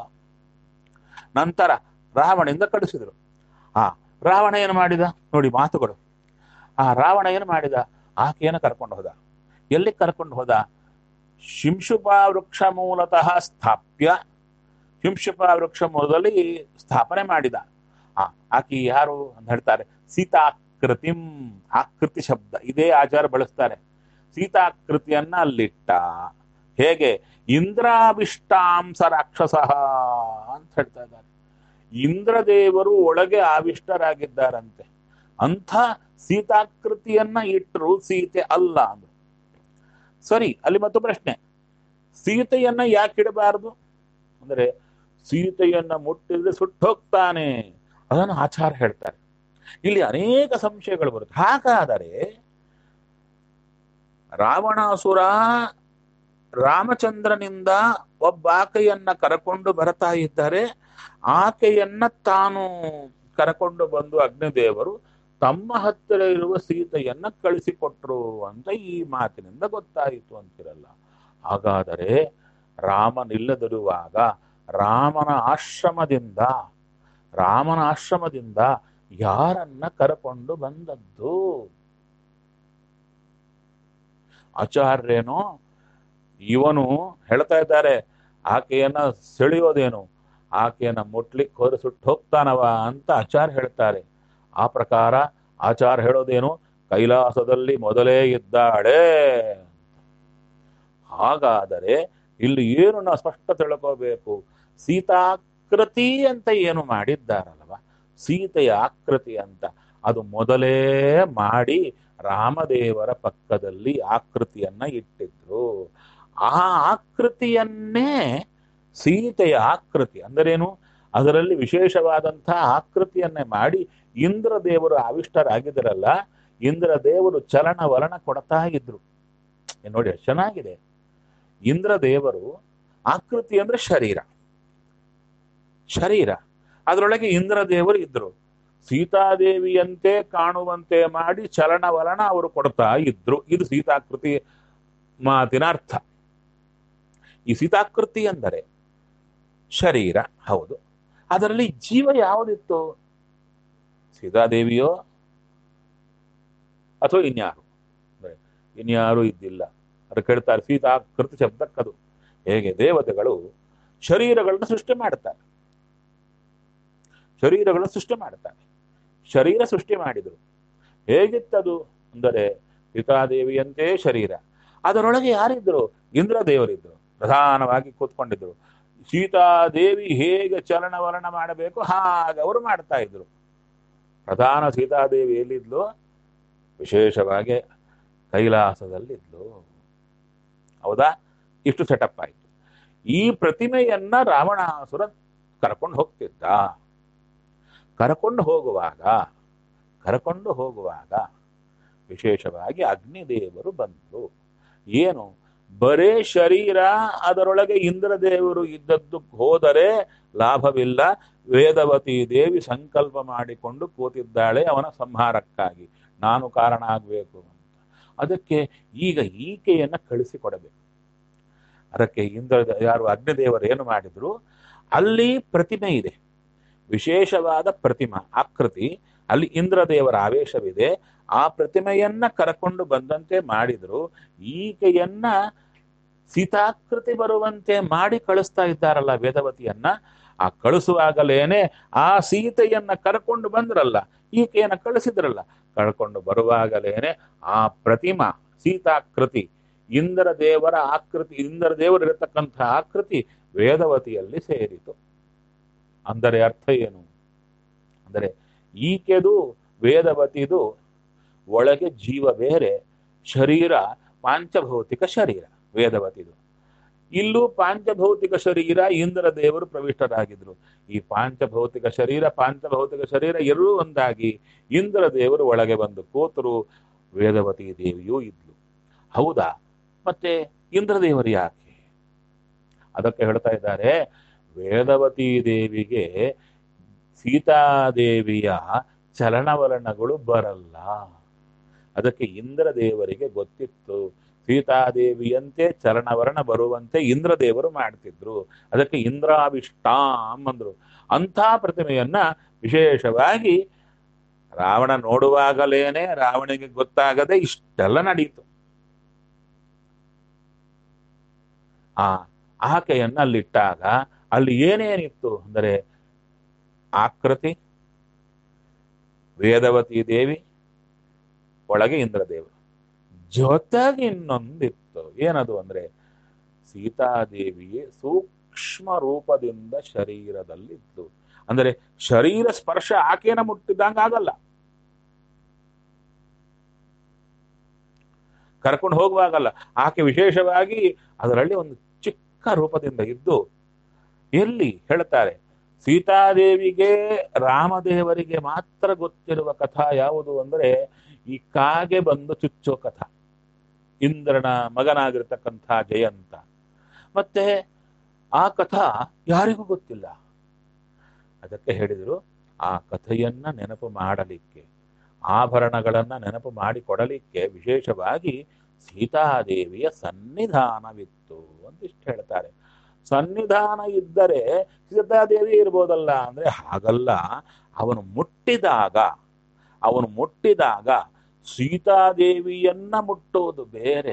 S1: ನಂತರ ರಾವಣದಿಂದ ಕಳಿಸಿದರು ಆ ರಾವಣ ಏನು ಮಾಡಿದ ನೋಡಿ ಮಾತುಗಳು ಆ ರಾವಣ ಏನು ಮಾಡಿದ ಆಕೆಯನ್ನು ಕರ್ಕೊಂಡು ಹೋದ ಎಲ್ಲಿ ಕರ್ಕೊಂಡು ಹೋದ ಶಿಂಶುಪ ವೃಕ್ಷ ಮೂಲತಃ ಸ್ಥಾಪ್ಯ ಶಿಂಶುಪ ವೃಕ್ಷ ಮೂಲದಲ್ಲಿ ಸ್ಥಾಪನೆ ಮಾಡಿದ ಆ ಆಕೆ ಯಾರು ಅಂತ ಹೇಳ್ತಾರೆ ಸೀತಾಕೃತಿಂ ಆಕೃತಿ ಶಬ್ದ ಇದೇ ಆಚಾರ ಬಳಸ್ತಾರೆ ಸೀತಾಕೃತಿಯನ್ನ ಅಲ್ಲಿಟ್ಟ ಹೇಗೆ ಇಂದ್ರಾವಿಷ್ಟಾಂಸ ರಾಕ್ಷಸ ಅಂತ ಹೇಳ್ತಾ ಇದ್ದಾರೆ ಇಂದ್ರದೇವರು ಒಳಗೆ ಆವಿಷ್ಟರಾಗಿದ್ದಾರಂತೆ ಅಂಥ ಸೀತಾಕೃತಿಯನ್ನ ಇಟ್ಟರು ಸೀತೆ ಅಲ್ಲ ಅಂದ್ರು ಸರಿ ಅಲ್ಲಿ ಮತ್ತು ಪ್ರಶ್ನೆ ಸೀತೆಯನ್ನ ಯಾಕೆ ಇಡಬಾರದು ಅಂದ್ರೆ ಸೀತೆಯನ್ನ ಮುಟ್ಟಿದ್ರೆ ಸುಟ್ಟೋಗ್ತಾನೆ ಅದನ್ನು ಆಚಾರ ಹೇಳ್ತಾರೆ ಇಲ್ಲಿ ಅನೇಕ ಸಂಶಯಗಳು ಬರುತ್ತೆ ಹಾಗಾದರೆ ರಾವಣಾಸುರ ರಾಮಚಂದ್ರನಿಂದ ಒಬ್ಬ ಆಕೆಯನ್ನ ಕರಕೊಂಡು ಬರ್ತಾ ಇದ್ದಾರೆ ಆಕೆಯನ್ನ ತಾನು ಕರಕೊಂಡು ಬಂದು ಅಗ್ನಿದೇವರು ತಮ್ಮ ಹತ್ತಿರ ಇರುವ ಸೀತೆಯನ್ನ ಕಳಿಸಿಕೊಟ್ರು ಅಂತ ಈ ಮಾತಿನಿಂದ ಗೊತ್ತಾಯಿತು ಅಂತಿರಲ್ಲ ಹಾಗಾದರೆ ರಾಮನಿಲ್ಲದಿರುವಾಗ ರಾಮನ ಆಶ್ರಮದಿಂದ ರಾಮನ ಆಶ್ರಮದಿಂದ ಯಾರನ್ನ ಕರಕೊಂಡು ಬಂದದ್ದು ಆಚಾರ್ಯೇನೋ ಇವನು ಹೇಳ್ತಾ ಇದ್ದಾರೆ ಆಕೆಯನ್ನ ಸೆಳೆಯೋದೇನು ಆಕೆಯನ್ನ ಮುಟ್ಲಿಕ್ಕೆ ಹೋದ್ರೆ ಸುಟ್ಟು ಹೋಗ್ತಾನವ ಅಂತ ಆಚಾರ್ಯ ಹೇಳ್ತಾರೆ ಆ ಪ್ರಕಾರ ಆಚಾರ ಹೇಳೋದೇನು ಕೈಲಾಸದಲ್ಲಿ ಮೊದಲೇ ಇದ್ದಾಳೆ ಹಾಗಾದರೆ ಇಲ್ಲಿ ಏನು ನಾವು ಸ್ಪಷ್ಟ ತಿಳ್ಕೋಬೇಕು ಸೀತಾಕೃತಿ ಅಂತ ಏನು ಮಾಡಿದ್ದಾರಲ್ವ ಸೀತೆಯ ಆಕೃತಿ ಅಂತ ಅದು ಮೊದಲೇ ಮಾಡಿ ರಾಮದೇವರ ಪಕ್ಕದಲ್ಲಿ ಆಕೃತಿಯನ್ನ ಇಟ್ಟಿದ್ರು ಆ ಆಕೃತಿಯನ್ನೇ ಸೀತೆಯ ಆಕೃತಿ ಅಂದರೇನು ಅದರಲ್ಲಿ ವಿಶೇಷವಾದಂತಹ ಆಕೃತಿಯನ್ನೇ ಮಾಡಿ ಇಂದ್ರ ದೇವರು ಆವಿಷ್ಟರಾಗಿದ್ದರಲ್ಲ ಇಂದ್ರ ದೇವರು ಚಲನ ವಲನ ಕೊಡ್ತಾ ಇದ್ರು ಏನ್ ನೋಡಿ ಎಷ್ಟು ಚೆನ್ನಾಗಿದೆ ಇಂದ್ರ ದೇವರು ಆಕೃತಿ ಅಂದ್ರೆ ಶರೀರ ಶರೀರ ಅದರೊಳಗೆ ಇಂದ್ರ ದೇವರು ಇದ್ರು ಸೀತಾದೇವಿಯಂತೆ ಕಾಣುವಂತೆ ಮಾಡಿ ಚಲನವಲನ ಅವರು ಕೊಡ್ತಾ ಇದ್ರು ಇದು ಸೀತಾಕೃತಿ ಮಾತಿನ ಅರ್ಥ ಈ ಸೀತಾಕೃತಿ ಎಂದರೆ ಶರೀರ ಹೌದು ಅದರಲ್ಲಿ ಜೀವ ಯಾವುದಿತ್ತು ಸೀತಾದೇವಿಯೋ ಅಥವಾ ಇನ್ಯಾರು ಅಂದ್ರೆ ಇನ್ಯಾರು ಇದ್ದಿಲ್ಲ ಅದು ಕೇಳ್ತಾರೆ ಸೀತಾಕೃತಿ ಶಬ್ದಕ್ಕದು ಹೇಗೆ ದೇವತೆಗಳು ಶರೀರಗಳನ್ನು ಸೃಷ್ಟಿ ಮಾಡ್ತಾರೆ ಶರೀರಗಳನ್ನು ಸೃಷ್ಟಿ ಮಾಡ್ತಾರೆ ಶರೀರ ಸೃಷ್ಟಿ ಮಾಡಿದರು ಹೇಗಿತ್ತದು ಅಂದರೆ ಸೀತಾದೇವಿಯಂತೆ ಶರೀರ ಅದರೊಳಗೆ ಯಾರಿದ್ರು ಇಂದ್ರ ದೇವರಿದ್ರು ಪ್ರಧಾನವಾಗಿ ಕೂತ್ಕೊಂಡಿದ್ರು ಸೀತಾದೇವಿ ಹೇಗೆ ಚಲನವಲನ ಮಾಡಬೇಕು ಹಾಗೆ ಅವರು ಮಾಡ್ತಾ ಇದ್ರು ಪ್ರಧಾನ ಸೀತಾದೇವಿ ಎಲ್ಲಿದ್ಲು ವಿಶೇಷವಾಗಿ ಕೈಲಾಸದಲ್ಲಿದ್ಲು ಹೌದಾ ಇಷ್ಟು ಸೆಟಪ್ ಆಯ್ತು ಈ ಪ್ರತಿಮೆಯನ್ನ ರಾವಣಾಸುರ ಕರ್ಕೊಂಡು ಹೋಗ್ತಿದ್ದ ಕರ್ಕೊಂಡು ಹೋಗುವಾಗ ಕರ್ಕೊಂಡು ಹೋಗುವಾಗ ವಿಶೇಷವಾಗಿ ಅಗ್ನಿದೇವರು ಬಂದರು ಏನು ಬರೇ ಶರೀರ ಅದರೊಳಗೆ ಇಂದ್ರದೇವರು ಇದ್ದದ್ದು ಹೋದರೆ ಲಾಭವಿಲ್ಲ ವೇದವತಿ ದೇವಿ ಸಂಕಲ್ಪ ಮಾಡಿಕೊಂಡು ಕೂತಿದ್ದಾಳೆ ಅವನ ಸಂಹಾರಕ್ಕಾಗಿ ನಾನು ಕಾರಣ ಆಗಬೇಕು ಅಂತ ಅದಕ್ಕೆ ಈಗ ಈಕೆಯನ್ನ ಕಳಿಸಿಕೊಡಬೇಕು ಅದಕ್ಕೆ ಇಂದ್ರ ಯಾರು ಅಗ್ನಿದೇವರು ಏನು ಮಾಡಿದ್ರು ಅಲ್ಲಿ ಪ್ರತಿಮೆ ಇದೆ ವಿಶೇಷವಾದ ಪ್ರತಿಮಾ ಆಕೃತಿ ಅಲ್ಲಿ ಇಂದ್ರದೇವರ ಆವೇಶವಿದೆ ಆ ಪ್ರತಿಮೆಯನ್ನ ಕರಕೊಂಡು ಬಂದಂತೆ ಮಾಡಿದ್ರು ಈಕೆಯನ್ನ ಸೀತಾಕೃತಿ ಬರುವಂತೆ ಮಾಡಿ ಕಳಿಸ್ತಾ ಇದ್ದಾರಲ್ಲ ವೇದವತಿಯನ್ನ ಆ ಕಳಿಸುವಾಗಲೇನೆ ಆ ಸೀತೆಯನ್ನ ಕರ್ಕೊಂಡು ಬಂದ್ರಲ್ಲ ಈಕೆಯನ್ನ ಕಳಿಸಿದ್ರಲ್ಲ ಕಳ್ಕೊಂಡು ಬರುವಾಗಲೇನೆ ಆ ಪ್ರತಿಮಾ ಸೀತಾಕೃತಿ ಇಂದ್ರ ದೇವರ ಆಕೃತಿ ಇಂದ್ರ ದೇವರಿರತಕ್ಕಂಥ ಆಕೃತಿ ವೇದವತಿಯಲ್ಲಿ ಸೇರಿತು ಅಂದರೆ ಅರ್ಥ ಏನು ಅಂದರೆ ಈಕೆದು ವೇದವತಿದು ಒಳಗೆ ಜೀವ ಬೇರೆ ಶರೀರ ಪಾಂಚಭೌತಿಕ ಶರೀರ ವೇದವತಿದು ಇಲ್ಲೂ ಪಾಂಚಭೌತಿಕ ಶರೀರ ಇಂದ್ರ ದೇವರು ಪ್ರವಿಷ್ಟರಾಗಿದ್ರು ಈ ಪಾಂಚಭೌತಿಕ ಶರೀರ ಪಾಂಚಭೌತಿಕ ಶರೀರ ಎರಡೂ ಒಂದಾಗಿ ಇಂದ್ರ ದೇವರು ಒಳಗೆ ಬಂದು ಕೂತರು ವೇದವತಿ ದೇವಿಯೂ ಇದ್ಲು ಹೌದಾ ಮತ್ತೆ ಇಂದ್ರದೇವರು ಯಾಕೆ ಅದಕ್ಕೆ ಹೇಳ್ತಾ ಇದ್ದಾರೆ ವೇದವತಿ ದೇವಿಗೆ ಸೀತಾದೇವಿಯ ಚಲನವಲನಗಳು ಬರಲ್ಲ ಅದಕ್ಕೆ ಇಂದ್ರದೇವರಿಗೆ ಗೊತ್ತಿತ್ತು ಸೀತಾದೇವಿಯಂತೆ ಚಲನವಲನ ಬರುವಂತೆ ಇಂದ್ರದೇವರು ಮಾಡ್ತಿದ್ರು ಅದಕ್ಕೆ ಇಂದ್ರಾವಿಷ್ಟಾಂ ಅಂದ್ರು ಅಂಥ ಪ್ರತಿಮೆಯನ್ನ ವಿಶೇಷವಾಗಿ ರಾವಣ ನೋಡುವಾಗಲೇನೆ ರಾವಣಿಗೆ ಗೊತ್ತಾಗದೆ ಇಷ್ಟೆಲ್ಲ ನಡೀತು ಆ ಆಕೆಯನ್ನ ಅಲ್ಲಿಟ್ಟಾಗ ಅಲ್ಲಿ ಏನೇನಿತ್ತು ಅಂದರೆ ಆಕೃತಿ ವೇದವತಿ ದೇವಿ ಒಳಗೆ ಇಂದ್ರದೇವರು ಜೊತೆಗೆ ಇನ್ನೊಂದಿತ್ತು ಏನದು ಅಂದ್ರೆ ಸೀತಾದೇವಿಯೇ ಸೂಕ್ಷ್ಮ ರೂಪದಿಂದ ಶರೀರದಲ್ಲಿದ್ದು ಅಂದರೆ ಶರೀರ ಸ್ಪರ್ಶ ಆಕೆನ ಮುಟ್ಟಿದಂಗ ಆಗಲ್ಲ ಕರ್ಕೊಂಡು ಹೋಗುವಾಗಲ್ಲ ಆಕೆ ವಿಶೇಷವಾಗಿ ಅದರಲ್ಲಿ ಒಂದು ಚಿಕ್ಕ ರೂಪದಿಂದ ಇದ್ದು ಎಲ್ಲಿ ಹೇಳ್ತಾರೆ ಸೀತಾದೇವಿಗೆ ರಾಮದೇವರಿಗೆ ಮಾತ್ರ ಗೊತ್ತಿರುವ ಕಥಾ ಯಾವುದು ಅಂದ್ರೆ ಈ ಕಾಗೆ ಬಂದು ಚುಚ್ಚೋ ಕಥಾ ಇಂದ್ರನ ಮಗನಾಗಿರ್ತಕ್ಕಂಥ ಜಯಂತ ಮತ್ತೆ ಆ ಕಥಾ ಯಾರಿಗೂ ಗೊತ್ತಿಲ್ಲ ಅದಕ್ಕೆ ಹೇಳಿದರು ಆ ಕಥೆಯನ್ನ ನೆನಪು ಮಾಡಲಿಕ್ಕೆ ಆಭರಣಗಳನ್ನ ನೆನಪು ಮಾಡಿಕೊಡಲಿಕ್ಕೆ ವಿಶೇಷವಾಗಿ ಸೀತಾದೇವಿಯ ಸನ್ನಿಧಾನವಿತ್ತು ಅಂತಿಷ್ಟು ಹೇಳ್ತಾರೆ ಸನ್ನಿಧಾನ ಇದ್ದರೆ ಸೀತಾದೇವಿ ಇರ್ಬೋದಲ್ಲ ಅಂದ್ರೆ ಹಾಗಲ್ಲ ಅವನು ಮುಟ್ಟಿದಾಗ ಅವನು ಮುಟ್ಟಿದಾಗ ಸೀತಾದೇವಿಯನ್ನ ಮುಟ್ಟುವುದು ಬೇರೆ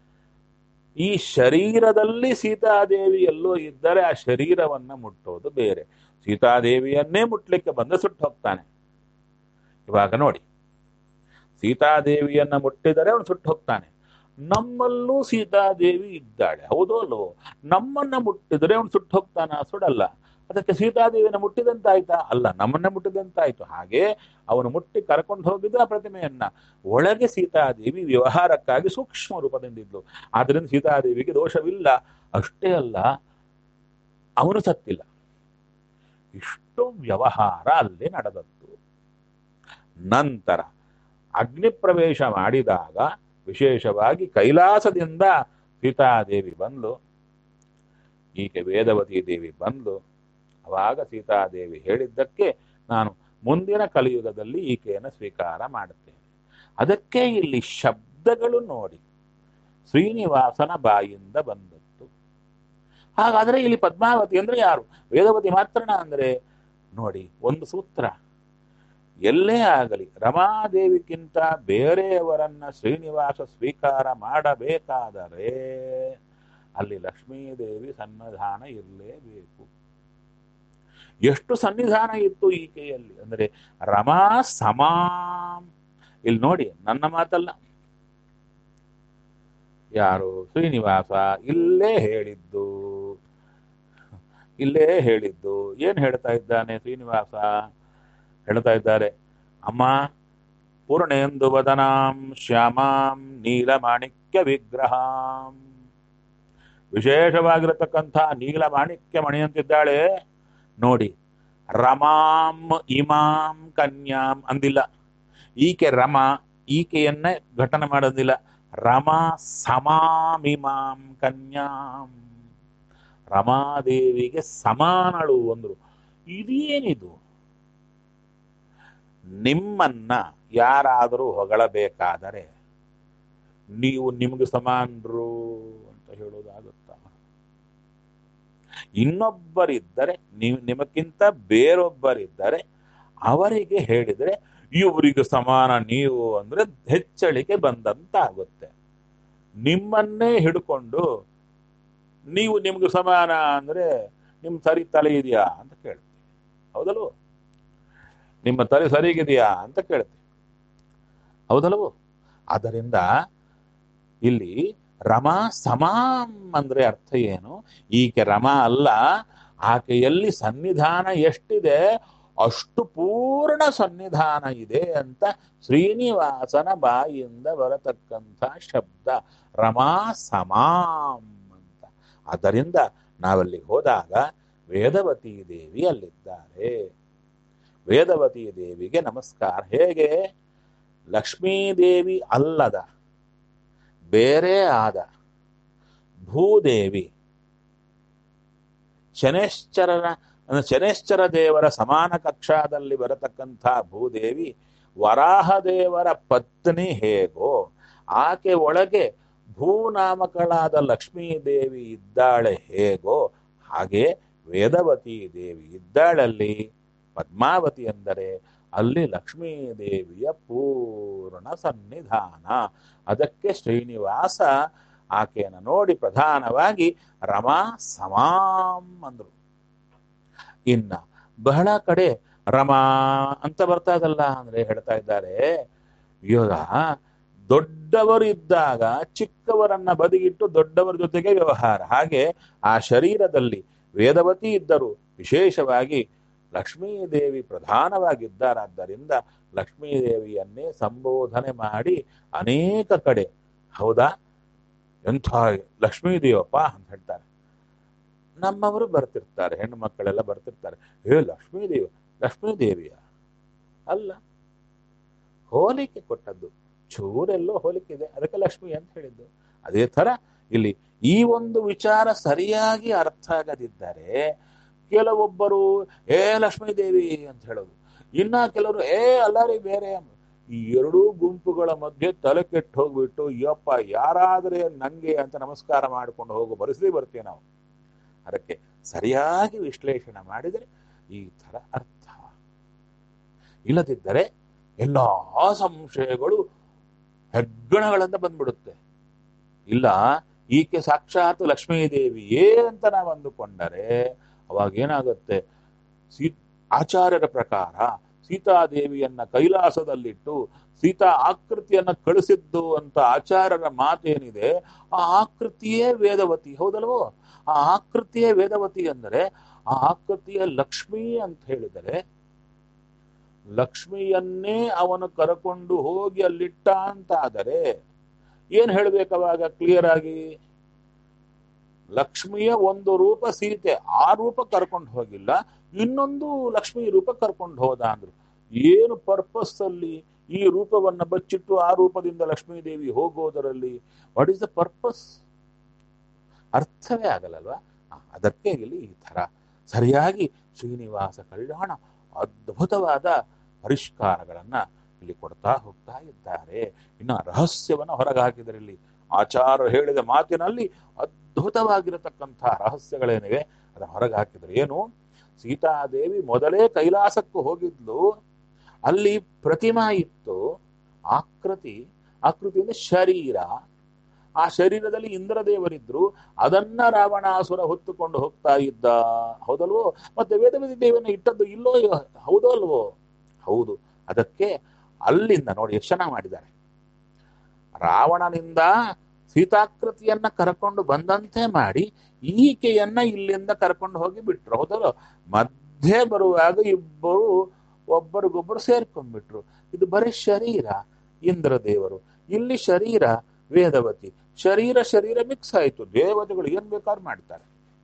S1: ಈ ಶರೀರದಲ್ಲಿ ಸೀತಾದೇವಿ ಎಲ್ಲೋ ಇದ್ದರೆ ಆ ಶರೀರವನ್ನ ಮುಟ್ಟೋದು ಬೇರೆ ಸೀತಾದೇವಿಯನ್ನೇ ಮುಟ್ಲಿಕ್ಕೆ ಬಂದು ಸುಟ್ಟು ಹೋಗ್ತಾನೆ ಇವಾಗ ನೋಡಿ ಸೀತಾದೇವಿಯನ್ನ ಮುಟ್ಟಿದರೆ ಅವನು ಸುಟ್ಟು ಹೋಗ್ತಾನೆ ನಮ್ಮಲ್ಲೂ ಸೀತಾದೇವಿ ಇದ್ದಾಳೆ ಹೌದೋ ಅಲ್ವೋ ನಮ್ಮನ್ನ ಮುಟ್ಟಿದರೆ ಅವನು ಸುಟ್ಟು ಹೋಗ್ತಾನ ಸುಡಲ್ಲ ಅದಕ್ಕೆ ಸೀತಾದೇವಿಯನ್ನು ಮುಟ್ಟಿದಂತಾಯ್ತಾ ಅಲ್ಲ ನಮ್ಮನ್ನ ಮುಟ್ಟಿದಂತಾಯ್ತು ಹಾಗೆ ಅವನು ಮುಟ್ಟಿ ಕರ್ಕೊಂಡು ಹೋಗಿದ್ದ ಆ ಪ್ರತಿಮೆಯನ್ನ ಒಳಗೆ ಸೀತಾದೇವಿ ವ್ಯವಹಾರಕ್ಕಾಗಿ ಸೂಕ್ಷ್ಮ ರೂಪದಿಂದಿದ್ಲು ಆದ್ರಿಂದ ಸೀತಾದೇವಿಗೆ ದೋಷವಿಲ್ಲ ಅಷ್ಟೇ ಅಲ್ಲ ಅವನು ಸತ್ತಿಲ್ಲ ಇಷ್ಟು ವ್ಯವಹಾರ ಅಲ್ಲಿ ನಡೆದದ್ದು ನಂತರ ಅಗ್ನಿ ಪ್ರವೇಶ ಮಾಡಿದಾಗ ವಿಶೇಷವಾಗಿ ಕೈಲಾಸದಿಂದ ಸೀತಾದೇವಿ ಬಂದು ಈಕೆ ವೇದವತಿ ದೇವಿ ಬಂದು ಅವಾಗ ಸೀತಾದೇವಿ ಹೇಳಿದ್ದಕ್ಕೆ ನಾನು ಮುಂದಿನ ಕಲಿಯುಗದಲ್ಲಿ ಈಕೆಯನ್ನು ಸ್ವೀಕಾರ ಮಾಡುತ್ತೇನೆ ಅದಕ್ಕೆ ಇಲ್ಲಿ ಶಬ್ದಗಳು ನೋಡಿ ಶ್ರೀನಿವಾಸನ ಬಾಯಿಂದ ಬಂದದ್ದು ಹಾಗಾದ್ರೆ ಇಲ್ಲಿ ಪದ್ಮಾವತಿ ಅಂದ್ರೆ ಯಾರು ವೇದವತಿ ಮಾತ್ರನ ಅಂದ್ರೆ ನೋಡಿ ಒಂದು ಸೂತ್ರ ಎಲ್ಲೇ ಆಗಲಿ ರಮಾದೇವಿಗಿಂತ ಬೇರೆಯವರನ್ನ ಶ್ರೀನಿವಾಸ ಸ್ವೀಕಾರ ಮಾಡಬೇಕಾದರೆ ಅಲ್ಲಿ ಲಕ್ಷ್ಮೀದೇವಿ ಸನ್ನಿಧಾನ ಇರಲೇಬೇಕು ಎಷ್ಟು ಸನ್ನಿಧಾನ ಇತ್ತು ಈಕೆಯಲ್ಲಿ ಅಂದ್ರೆ ರಮಾ ಸಮಾಂ ಇಲ್ಲಿ ನೋಡಿ ನನ್ನ ಮಾತಲ್ಲ ಯಾರು ಶ್ರೀನಿವಾಸ ಇಲ್ಲೇ ಹೇಳಿದ್ದು ಇಲ್ಲೇ ಹೇಳಿದ್ದು ಏನ್ ಹೇಳ್ತಾ ಇದ್ದಾನೆ ಶ್ರೀನಿವಾಸ ಹೇಳ್ತಾ ಇದ್ದಾರೆ ಅಮ್ಮ ಪೂರ್ಣೇಂದು ವದನಾಂ ಶ್ಯಾಮಾಂ ನೀಲಮಾಣಿಕ್ಯ ವಿಗ್ರಹಾಂ ವಿಶೇಷವಾಗಿರತಕ್ಕಂಥ ನೀಲಮಾಣಿಕ್ಯ ಮಣಿ ಅಂತಿದ್ದಾಳೆ ನೋಡಿ ರಮಾಂ ಇಮಾಂ ಕನ್ಯಾಂ ಅಂದಿಲ್ಲ ಈಕೆ ರಮ ಈಕೆಯನ್ನ ಘಟನೆ ಮಾಡೋದಿಲ್ಲ ರಮ ಸಮಾಮಿಮಾಂ ಕನ್ಯಾಂ ರಮಾದೇವಿಗೆ ಸಮಾನಳು ಅಂದ್ರು ಇದೇನಿದು ನಿಮ್ಮನ್ನ ಯಾರಾದರೂ ಹೊಗಳಬೇಕಾದರೆ ನೀವು ನಿಮ್ಗೆ ಸಮಾನರು ಅಂತ ಹೇಳೋದಾಗುತ್ತ ಇನ್ನೊಬ್ಬರಿದ್ದರೆ ನೀವು ನಿಮಕ್ಕಿಂತ ಬೇರೊಬ್ಬರಿದ್ದರೆ ಅವರಿಗೆ ಹೇಳಿದರೆ ಇವರಿಗೆ ಸಮಾನ ನೀವು ಅಂದ್ರೆ ಹೆಚ್ಚಳಿಕೆ ಬಂದಂತ ಆಗುತ್ತೆ ನಿಮ್ಮನ್ನೇ ಹಿಡ್ಕೊಂಡು ನೀವು ನಿಮ್ಗೆ ಸಮಾನ ಅಂದ್ರೆ ನಿಮ್ ಸರಿ ತಲೆ ಇದೆಯಾ ಅಂತ ಕೇಳ್ತೀವಿ ಹೌದಲ್ವೋ ನಿಮ್ಮ ತಲೆ ಸರಿಗಿದೆಯಾ ಅಂತ ಕೇಳ್ತೀವಿ ಹೌದಲ್ವೋ ಆದ್ದರಿಂದ ಇಲ್ಲಿ ರಮಾ ಸಮಾಂ ಅಂದ್ರೆ ಅರ್ಥ ಏನು ಈಕೆ ರಮಾ ಅಲ್ಲ ಆಕೆಯಲ್ಲಿ ಸನ್ನಿಧಾನ ಎಷ್ಟಿದೆ ಅಷ್ಟು ಪೂರ್ಣ ಸನ್ನಿಧಾನ ಇದೆ ಅಂತ ಶ್ರೀನಿವಾಸನ ಬಾಯಿಯಿಂದ ಬರತಕ್ಕಂಥ ಶಬ್ದ ರಮಾ ಸಮಾಂ ಅಂತ ಆದ್ದರಿಂದ ನಾವಲ್ಲಿ ಹೋದಾಗ ವೇದವತಿ ದೇವಿ ಅಲ್ಲಿದ್ದಾರೆ ವೇದವತಿ ದೇವಿಗೆ ನಮಸ್ಕಾರ ಹೇಗೆ ಲಕ್ಷ್ಮೀದೇವಿ ಅಲ್ಲದ ಬೇರೆ ಆದ ಭೂದೇವಿ ಶನೇಶ್ಚರನ ಅಂದ್ರೆ ಶನೇಶ್ಚರ ದೇವರ ಸಮಾನ ಕಕ್ಷಾದಲ್ಲಿ ಬರತಕ್ಕಂಥ ಭೂದೇವಿ ವರಾಹ ದೇವರ ಪತ್ನಿ ಹೇಗೋ ಆಕೆ ಒಳಗೆ ಭೂನಾಮಕಳಾದ ಲಕ್ಷ್ಮೀ ದೇವಿ ಇದ್ದಾಳೆ ಹೇಗೋ ಹಾಗೆ ವೇದವತಿ ದೇವಿ ಇದ್ದಾಳಲ್ಲಿ ಪದ್ಮಾವತಿ ಎಂದರೆ ಅಲ್ಲಿ ಲಕ್ಷ್ಮೀ ದೇವಿಯ ಪೂರ್ಣ ಸನ್ನಿಧಾನ ಅದಕ್ಕೆ ಶ್ರೀನಿವಾಸ ಆಕೆಯನ್ನು ನೋಡಿ ಪ್ರಧಾನವಾಗಿ ರಮಾ ಸಮಾಂ ಅಂದ್ರು ಇನ್ನ ಬಹಳ ಕಡೆ ರಮಾ ಅಂತ ಬರ್ತಾ ಇದಲ್ಲ ಅಂದ್ರೆ ಹೇಳ್ತಾ ಇದ್ದಾರೆ ಇವಾಗ ದೊಡ್ಡವರು ಇದ್ದಾಗ ಚಿಕ್ಕವರನ್ನ ಬದಿಗಿಟ್ಟು ದೊಡ್ಡವರ ಜೊತೆಗೆ ವ್ಯವಹಾರ ಹಾಗೆ ಆ ಶರೀರದಲ್ಲಿ ವೇದವತಿ ಇದ್ದರು ವಿಶೇಷವಾಗಿ ಲಕ್ಷ್ಮೀ ದೇವಿ ಪ್ರಧಾನವಾಗಿದ್ದಾರಾದ್ದರಿಂದ ಲಕ್ಷ್ಮೀ ದೇವಿಯನ್ನೇ ಸಂಬೋಧನೆ ಮಾಡಿ ಅನೇಕ ಕಡೆ ಹೌದಾ ಎಂಥ ಲಕ್ಷ್ಮೀ ದೇವಪ್ಪ ಅಂತ ಹೇಳ್ತಾರೆ ನಮ್ಮವರು ಬರ್ತಿರ್ತಾರೆ ಹೆಣ್ಣು ಮಕ್ಕಳೆಲ್ಲ ಬರ್ತಿರ್ತಾರೆ ಏ ಲಕ್ಷ್ಮೀ ದೇವಿ ಲಕ್ಷ್ಮೀ ದೇವಿಯ ಅಲ್ಲ ಹೋಲಿಕೆ ಕೊಟ್ಟದ್ದು ಚೂರೆಲ್ಲೋ ಹೋಲಿಕೆ ಇದೆ ಅದಕ್ಕೆ ಲಕ್ಷ್ಮಿ ಅಂತ ಹೇಳಿದ್ದು ಅದೇ ತರ ಇಲ್ಲಿ ಈ ಒಂದು ವಿಚಾರ ಸರಿಯಾಗಿ ಅರ್ಥ ಆಗದಿದ್ದರೆ ಕೆಲವೊಬ್ಬರು ಏ ಲಕ್ಷ್ಮೀ ದೇವಿ ಅಂತ ಹೇಳೋದು ಇನ್ನ ಕೆಲವರು ಏ ಅಲ್ಲಾರಿ ಬೇರೆ ಈ ಎರಡೂ ಗುಂಪುಗಳ ಮಧ್ಯೆ ತಲೆ ಕೆಟ್ಟು ಹೋಗ್ಬಿಟ್ಟು ಯಪ್ಪ ಯಾರಾದ್ರೆ ನಂಗೆ ಅಂತ ನಮಸ್ಕಾರ ಮಾಡಿಕೊಂಡು ಹೋಗೋ ಪರಿಸ್ಥಿತಿ ಬರ್ತೀವಿ ನಾವು ಅದಕ್ಕೆ ಸರಿಯಾಗಿ ವಿಶ್ಲೇಷಣೆ ಮಾಡಿದರೆ ಈ ತರ ಅರ್ಥ ಇಲ್ಲದಿದ್ದರೆ ಎಲ್ಲಾ ಸಂಶಯಗಳು ಹೆಗ್ಗಣಗಳಿಂದ ಬಂದ್ಬಿಡುತ್ತೆ ಇಲ್ಲ ಈಕೆ ಸಾಕ್ಷಾತ್ ಲಕ್ಷ್ಮೀ ದೇವಿಯೇ ಅಂತ ನಾವು ಅಂದುಕೊಂಡರೆ ಅವಾಗ ಏನಾಗುತ್ತೆ ಸೀ ಆಚಾರ್ಯರ ಪ್ರಕಾರ ಸೀತಾದೇವಿಯನ್ನ ಕೈಲಾಸದಲ್ಲಿಟ್ಟು ಸೀತಾ ಆಕೃತಿಯನ್ನ ಕಳಿಸಿದ್ದು ಅಂತ ಆಚಾರ್ಯರ ಮಾತೇನಿದೆ ಆ ಆಕೃತಿಯೇ ವೇದವತಿ ಹೌದಲ್ವೋ ಆ ಆಕೃತಿಯೇ ವೇದವತಿ ಅಂದರೆ ಆ ಆಕೃತಿಯ ಲಕ್ಷ್ಮಿ ಅಂತ ಹೇಳಿದರೆ ಲಕ್ಷ್ಮಿಯನ್ನೇ ಅವನು ಕರಕೊಂಡು ಹೋಗಿ ಅಲ್ಲಿಟ್ಟ ಅಂತ ಆದರೆ ಏನ್ ಹೇಳ್ಬೇಕವಾಗ ಕ್ಲಿಯರ್ ಆಗಿ ಲಕ್ಷ್ಮಿಯ ಒಂದು ರೂಪ ಸೀತೆ ಆ ರೂಪ ಕರ್ಕೊಂಡು ಹೋಗಿಲ್ಲ ಇನ್ನೊಂದು ಲಕ್ಷ್ಮಿ ರೂಪ ಕರ್ಕೊಂಡು ಹೋದ ಅಂದ್ರು ಏನು ಪರ್ಪಸ್ ಅಲ್ಲಿ ಈ ರೂಪವನ್ನ ಬಚ್ಚಿಟ್ಟು ಆ ರೂಪದಿಂದ ಲಕ್ಷ್ಮೀ ದೇವಿ ಹೋಗೋದರಲ್ಲಿ ವಾಟ್ ಇಸ್ ದ ಪರ್ಪಸ್ ಅರ್ಥವೇ ಆಗಲ್ಲಲ್ವಾ ಆ, ಅದಕ್ಕೆ ಇಲ್ಲಿ ಈ ತರ ಸರಿಯಾಗಿ ಶ್ರೀನಿವಾಸ ಕಲ್ಯಾಣ ಅದ್ಭುತವಾದ ಪರಿಷ್ಕಾರಗಳನ್ನ ಇಲ್ಲಿ ಕೊಡ್ತಾ ಹೋಗ್ತಾ ಇದ್ದಾರೆ ಇನ್ನು ರಹಸ್ಯವನ್ನ ಹೊರಗೆ ಹಾಕಿದರೆ ಇಲ್ಲಿ ಆಚಾರ ಹೇಳಿದ ಮಾತಿನಲ್ಲಿ ಅದ್ಭುತವಾಗಿರತಕ್ಕಂಥ ರಹಸ್ಯಗಳೇನಿವೆ ಅದನ್ನ ಹೊರಗೆ ಹಾಕಿದ್ರೆ ಏನು ಸೀತಾದೇವಿ ಮೊದಲೇ ಕೈಲಾಸಕ್ಕೂ ಹೋಗಿದ್ಲು ಅಲ್ಲಿ ಪ್ರತಿಮಾ ಇತ್ತು ಆಕೃತಿ ಆಕೃತಿ ಅಂದ್ರೆ ಶರೀರ ಆ ಶರೀರದಲ್ಲಿ ಇಂದ್ರದೇವರಿದ್ರು ಅದನ್ನ ರಾವಣಾಸುರ ಹೊತ್ತುಕೊಂಡು ಹೋಗ್ತಾ ಇದ್ದ ಹೌದಲ್ವೋ ಮತ್ತೆ ವೇದವತಿ ದೇವಿಯನ್ನು ಇಟ್ಟದ್ದು ಇಲ್ಲೋ ಹೌದೋ ಅಲ್ವೋ ಹೌದು ಅದಕ್ಕೆ ಅಲ್ಲಿಂದ ನೋಡಿ ಎಷ್ಟು ಚೆನ್ನಾಗಿ ಮಾಡಿದ್ದಾರೆ ರಾವಣನಿಂದ ಸೀತಾಕೃತಿಯನ್ನ ಕರ್ಕೊಂಡು ಬಂದಂತೆ ಮಾಡಿ ಈಕೆಯನ್ನ ಇಲ್ಲಿಂದ ಕರ್ಕೊಂಡು ಹೋಗಿ ಬಿಟ್ರು ಹೌದಲ್ಲ ಮಧ್ಯೆ ಬರುವಾಗ ಇಬ್ಬರು ಒಬ್ಬರಿಗೊಬ್ಬರು ಸೇರ್ಕೊಂಡ್ಬಿಟ್ರು ಇದು ಬರೀ ಶರೀರ ಇಂದ್ರದೇವರು ಇಲ್ಲಿ ಶರೀರ ವೇದವತಿ ಶರೀರ ಶರೀರ ಮಿಕ್ಸ್ ಆಯ್ತು ದೇವತೆಗಳು ಏನ್ ಬೇಕಾದ್ರೂ ಮಾಡ್ತಾರೆ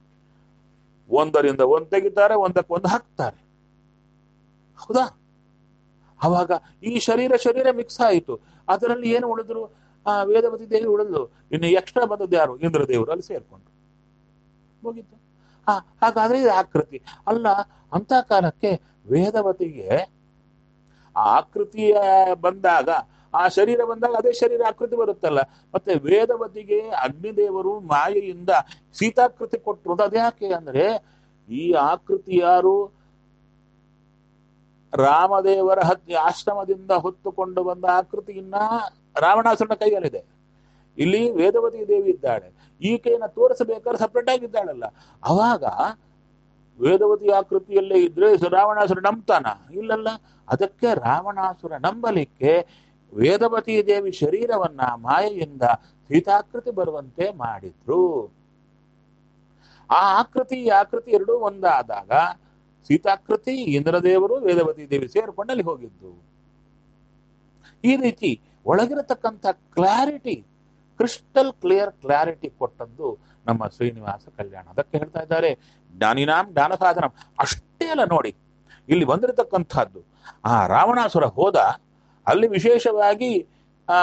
S1: ಒಂದರಿಂದ ಒಂದ್ ತೆಗಿತಾರೆ ಒಂದಕ್ಕೊಂದು ಹಾಕ್ತಾರೆ ಹೌದಾ ಅವಾಗ ಈ ಶರೀರ ಶರೀರ ಮಿಕ್ಸ್ ಆಯಿತು ಅದರಲ್ಲಿ ಏನು ಉಳಿದ್ರು ಆ ವೇದವತಿ ದೇವಿ ಉಳಿದ್ರು ಇನ್ನು ಎಕ್ಸ್ಟ್ರಾ ಬಂದದ್ದು ಯಾರು ಇಂದ್ರದೇವರು ಅಲ್ಲಿ ಸೇರ್ಕೊಂಡ್ರು ಮುಗೀತು ಹಾ ಹಾಗಾದ್ರೆ ಇದು ಆಕೃತಿ ಅಲ್ಲ ಅಂತ ಕಾಲಕ್ಕೆ ವೇದವತಿಗೆ ಆ ಆಕೃತಿಯ ಬಂದಾಗ ಆ ಶರೀರ ಬಂದಾಗ ಅದೇ ಶರೀರ ಆಕೃತಿ ಬರುತ್ತಲ್ಲ ಮತ್ತೆ ವೇದವತಿಗೆ ಅಗ್ನಿದೇವರು ಮಾಯೆಯಿಂದ ಸೀತಾಕೃತಿ ಕೊಟ್ಟರು ಅದ್ಯಾಕೆ ಅಂದ್ರೆ ಈ ಆಕೃತಿ ಯಾರು ರಾಮದೇವರ ಹತ್ತಿ ಆಶ್ರಮದಿಂದ ಹೊತ್ತುಕೊಂಡು ಬಂದ ಆಕೃತಿ ಇನ್ನ ರಾವಣಾಸುರನ ಕೈಯಲ್ಲಿದೆ ಇಲ್ಲಿ ವೇದವತಿ ದೇವಿ ಇದ್ದಾಳೆ ಈಕೆಯನ್ನ ತೋರಿಸಬೇಕಾದ್ರೆ ಸಪ್ರೇಟ್ ಆಗಿದ್ದಾಳಲ್ಲ ಅವಾಗ ವೇದವತಿ ಆಕೃತಿಯಲ್ಲೇ ಇದ್ರೆ ರಾವಣಾಸುರ ನಂಬ್ತಾನ ಇಲ್ಲಲ್ಲ ಅದಕ್ಕೆ ರಾವಣಾಸುರ ನಂಬಲಿಕ್ಕೆ ವೇದವತಿ ದೇವಿ ಶರೀರವನ್ನ ಮಾಯೆಯಿಂದ ಸೀತಾಕೃತಿ ಬರುವಂತೆ ಮಾಡಿದ್ರು ಆ ಆಕೃತಿ ಈ ಆಕೃತಿ ಎರಡೂ ಒಂದಾದಾಗ ಸೀತಾಕೃತಿ ಇಂದ್ರದೇವರು ವೇದವತಿ ದೇವಿ ಸೇರ್ಕೊಂಡು ಅಲ್ಲಿ ಹೋಗಿದ್ದು ಈ ರೀತಿ ಒಳಗಿರತಕ್ಕಂಥ ಕ್ಲಾರಿಟಿ ಕ್ರಿಸ್ಟಲ್ ಕ್ಲಿಯರ್ ಕ್ಲಾರಿಟಿ ಕೊಟ್ಟದ್ದು ನಮ್ಮ ಶ್ರೀನಿವಾಸ ಕಲ್ಯಾಣ ಅದಕ್ಕೆ ಹೇಳ್ತಾ ಇದ್ದಾರೆ ಜ್ಞಾನಿನಾಂ ಜ್ಞಾನ ಸಾಧನ ಅಷ್ಟೇ ಅಲ್ಲ ನೋಡಿ ಇಲ್ಲಿ ಬಂದಿರತಕ್ಕಂಥದ್ದು ಆ ರಾವಣಾಸುರ ಹೋದ ಅಲ್ಲಿ ವಿಶೇಷವಾಗಿ ಆ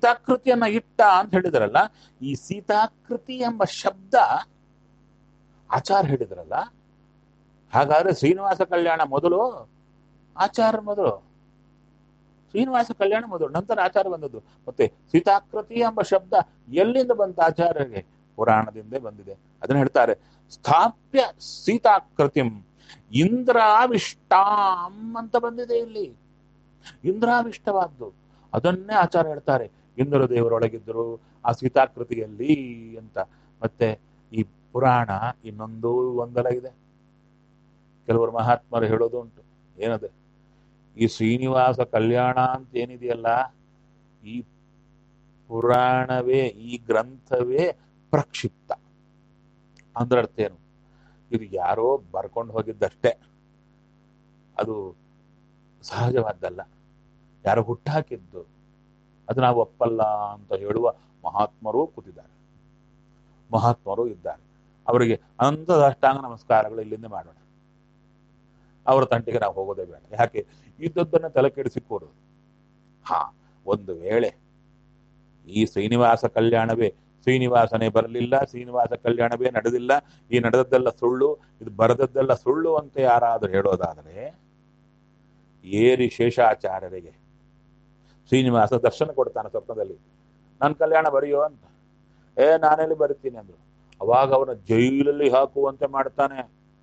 S1: ಸೀತಾಕೃತಿಯನ್ನ ಇಟ್ಟ ಅಂತ ಹೇಳಿದ್ರಲ್ಲ ಈ ಸೀತಾಕೃತಿ ಎಂಬ ಶಬ್ದ ಆಚಾರ ಹೇಳಿದ್ರಲ್ಲ ಹಾಗಾದ್ರೆ ಶ್ರೀನಿವಾಸ ಕಲ್ಯಾಣ ಮೊದಲು ಆಚಾರ ಮೊದಲು ಶ್ರೀನಿವಾಸ ಕಲ್ಯಾಣ ಮೊದಲು ನಂತರ ಆಚಾರ ಬಂದದ್ದು ಮತ್ತೆ ಸೀತಾಕೃತಿ ಎಂಬ ಶಬ್ದ ಎಲ್ಲಿಂದ ಬಂತ ಆಚಾರ್ಯರಿಗೆ ಪುರಾಣದಿಂದ ಬಂದಿದೆ ಅದನ್ನ ಹೇಳ್ತಾರೆ ಸ್ಥಾಪ್ಯ ಸೀತಾಕೃತಿಂ ಇಂದ್ರಾವಿಷ್ಟಾಂ ಅಂತ ಬಂದಿದೆ ಇಲ್ಲಿ ಇಂದ್ರಾವಿಷ್ಟವಾದ್ದು ಅದನ್ನೇ ಆಚಾರ ಹೇಳ್ತಾರೆ ಇಂದ್ರ ದೇವರೊಳಗಿದ್ದರು ಆ ಸೀತಾಕೃತಿಯಲ್ಲಿ ಅಂತ ಮತ್ತೆ ಈ ಪುರಾಣ ಇನ್ನೊಂದು ಒಂದಲ ಇದೆ ಕೆಲವರು ಮಹಾತ್ಮರು ಹೇಳೋದು ಉಂಟು ಏನದೆ ಈ ಶ್ರೀನಿವಾಸ ಕಲ್ಯಾಣ ಅಂತ ಏನಿದೆಯಲ್ಲ ಈ ಪುರಾಣವೇ ಈ ಗ್ರಂಥವೇ ಪ್ರಕ್ಷಿಪ್ತ ಅಂದ್ರೆ ಅರ್ಥ ಏನು ಇದು ಯಾರೋ ಬರ್ಕೊಂಡು ಹೋಗಿದ್ದಷ್ಟೇ ಅದು ಸಹಜವಾದ್ದಲ್ಲ ಯಾರೋ ಹುಟ್ಟಾಕಿದ್ದು ಅದು ನಾವು ಒಪ್ಪಲ್ಲ ಅಂತ ಹೇಳುವ ಮಹಾತ್ಮರೂ ಕೂತಿದ್ದಾರೆ ಮಹಾತ್ಮರು ಇದ್ದಾರೆ ಅವರಿಗೆ ಅನಂತ ಅಷ್ಟಾಂಗ ನಮಸ್ಕಾರಗಳು ಇಲ್ಲಿಂದ ಮಾಡೋಣ ಅವರ ತಂಟಿಗೆ ನಾವು ಹೋಗೋದೇ ಬೇಡ ಯಾಕೆ ಇದ್ದದ್ದನ್ನು ತಲೆ ಕೆಡಿಸಿಕೊಡೋದು ಹಾ ಒಂದು ವೇಳೆ ಈ ಶ್ರೀನಿವಾಸ ಕಲ್ಯಾಣವೇ ಶ್ರೀನಿವಾಸನೇ ಬರಲಿಲ್ಲ ಶ್ರೀನಿವಾಸ ಕಲ್ಯಾಣವೇ ನಡೆದಿಲ್ಲ ಈ ನಡೆದದ್ದೆಲ್ಲ ಸುಳ್ಳು ಇದು ಬರೆದದ್ದೆಲ್ಲ ಸುಳ್ಳು ಅಂತ ಯಾರಾದರೂ ಹೇಳೋದಾದರೆ ಏರಿ ಶೇಷಾಚಾರ್ಯರಿಗೆ ಶ್ರೀನಿವಾಸ ದರ್ಶನ ಕೊಡ್ತಾನೆ ಸ್ವಪ್ನದಲ್ಲಿ ನನ್ನ ಕಲ್ಯಾಣ ಬರೆಯೋ ಅಂತ ಏ ನಾನೆಲ್ಲಿ ಬರಿತೀನಿ ಅಂದ್ರು ಅವಾಗ ಅವನ ಜೈಲಲ್ಲಿ ಹಾಕುವಂತೆ ಮಾಡ್ತಾನೆ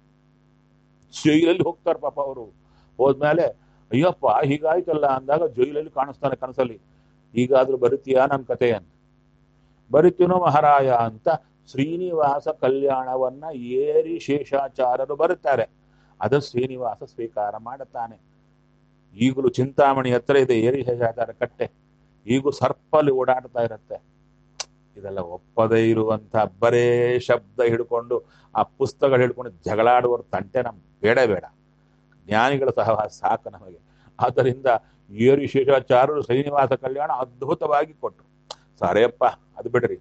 S1: ಜೈಲಲ್ಲಿ ಹೋಗ್ತಾರೆ ಪಾಪ ಅವರು ಹೋದ್ಮೇಲೆ ಅಯ್ಯಪ್ಪ ಹೀಗಾಯ್ತಲ್ಲ ಅಂದಾಗ ಜೈಲಲ್ಲಿ ಕಾಣಿಸ್ತಾನೆ ಕನಸಲ್ಲಿ ಹೀಗಾದ್ರೂ ಬರಿತೀಯಾ ನನ್ನ ಕತೆ ಅಂತ ಬರಿತೀನೋ ಮಹಾರಾಯ ಅಂತ ಶ್ರೀನಿವಾಸ ಕಲ್ಯಾಣವನ್ನ ಏರಿ ಶೇಷಾಚಾರ್ಯರು ಬರುತ್ತಾರೆ ಅದು ಶ್ರೀನಿವಾಸ ಸ್ವೀಕಾರ ಮಾಡುತ್ತಾನೆ ಈಗಲೂ ಚಿಂತಾಮಣಿ ಹತ್ರ ಇದೆ ಏರಿ ಶೇಷಾಚಾರ ಕಟ್ಟೆ ಈಗೂ ಸರ್ಪಲ್ಲಿ ಓಡಾಡ್ತಾ ಇರುತ್ತೆ ಇದೆಲ್ಲ ಒಪ್ಪದೇ ಇರುವಂತ ಬರೇ ಶಬ್ದ ಹಿಡ್ಕೊಂಡು ಆ ಪುಸ್ತಕಗಳು ಹಿಡ್ಕೊಂಡು ಜಗಳಾಡುವವ್ರ ತಂಟೆ ನಮ್ ಬೇಡ ಬೇಡ ಜ್ಞಾನಿಗಳ ಸಹವಾಸ ಸಾಕು ನಮಗೆ ಆದ್ದರಿಂದ ಏರಿ ಶೇಷಾಚಾರ್ಯರು ಶ್ರೀನಿವಾಸ ಕಲ್ಯಾಣ ಅದ್ಭುತವಾಗಿ ಕೊಟ್ಟರು ಸರಿಯಪ್ಪ ಅದು ಬಿಡ್ರಿ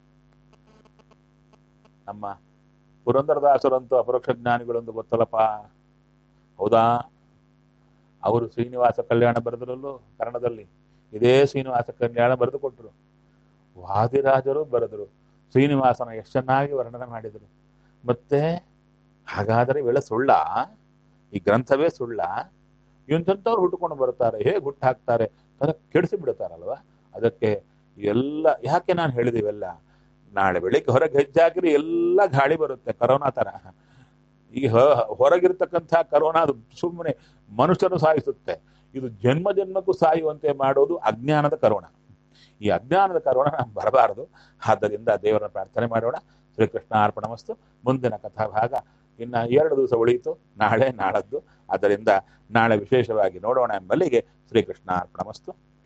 S1: ನಮ್ಮ ಪುರಂದರದಾಸರಂತೂ ಅಪರೋಕ್ಷ ಜ್ಞಾನಿಗಳಂದು ಗೊತ್ತಲ್ಲಪ್ಪ ಹೌದಾ ಅವರು ಶ್ರೀನಿವಾಸ ಕಲ್ಯಾಣ ಬರೆದ್ರಲ್ಲೂ ಕನ್ನಡದಲ್ಲಿ ಇದೇ ಶ್ರೀನಿವಾಸ ಕಲ್ಯಾಣ ಬರೆದು ಕೊಟ್ಟರು ವಾದಿರಾಜರು ಬರೆದರು ಶ್ರೀನಿವಾಸನ ಎಷ್ಟು ಚೆನ್ನಾಗಿ ವರ್ಣನೆ ಮಾಡಿದರು ಮತ್ತೆ ಹಾಗಾದರೆ ಇವೆಲ್ಲ ಸುಳ್ಳ ಈ ಗ್ರಂಥವೇ ಸುಳ್ಳ ಇಂಥವ್ರು ಹುಟ್ಟುಕೊಂಡು ಬರ್ತಾರೆ ಹೇಗೆ ಹುಟ್ಟು ಹಾಕ್ತಾರೆ ಅದಕ್ಕೆ ಕೆಡಿಸಿ ಬಿಡ್ತಾರಲ್ವ ಅದಕ್ಕೆ ಎಲ್ಲ ಯಾಕೆ ನಾನು ಹೇಳಿದಿವೆಲ್ಲ ನಾಳೆ ಬೆಳಿಗ್ಗೆ ಹೊರಗೆ ಹೆಜ್ಜೆ ಹಾಕಿದ್ರೆ ಎಲ್ಲ ಗಾಳಿ ಬರುತ್ತೆ ಕರೋನಾ ತರ ಈ ಹ- ಹೊರಗಿರ್ತಕ್ಕಂಥ ಕರೋನಾ ಅದು ಸುಮ್ಮನೆ ಮನುಷ್ಯನು ಸಾಯಿಸುತ್ತೆ ಇದು ಜನ್ಮ ಜನ್ಮಕ್ಕೂ ಸಾಯುವಂತೆ ಮಾಡೋದು ಅಜ್ಞಾನದ ಕರೋಣ ಈ ಅಜ್ಞಾನದ ಕರೋಣ ನಮ್ಗೆ ಬರಬಾರದು ಆದ್ದರಿಂದ ದೇವರನ್ನ ಪ್ರಾರ್ಥನೆ ಮಾಡೋಣ ಶ್ರೀಕೃಷ್ಣ ಅರ್ಪಣಮಸ್ತು ಮುಂದಿನ ಕಥಾಭಾಗ ಇನ್ನ ಎರಡು ದಿವಸ ಉಳಿಯಿತು ನಾಳೆ ನಾಳದ್ದು ಆದ್ದರಿಂದ ನಾಳೆ ವಿಶೇಷವಾಗಿ ನೋಡೋಣ ಎಂಬಲ್ಲಿಗೆ ಶ್ರೀಕೃಷ್ಣ ಅರ್ಪಣಮಸ್ತು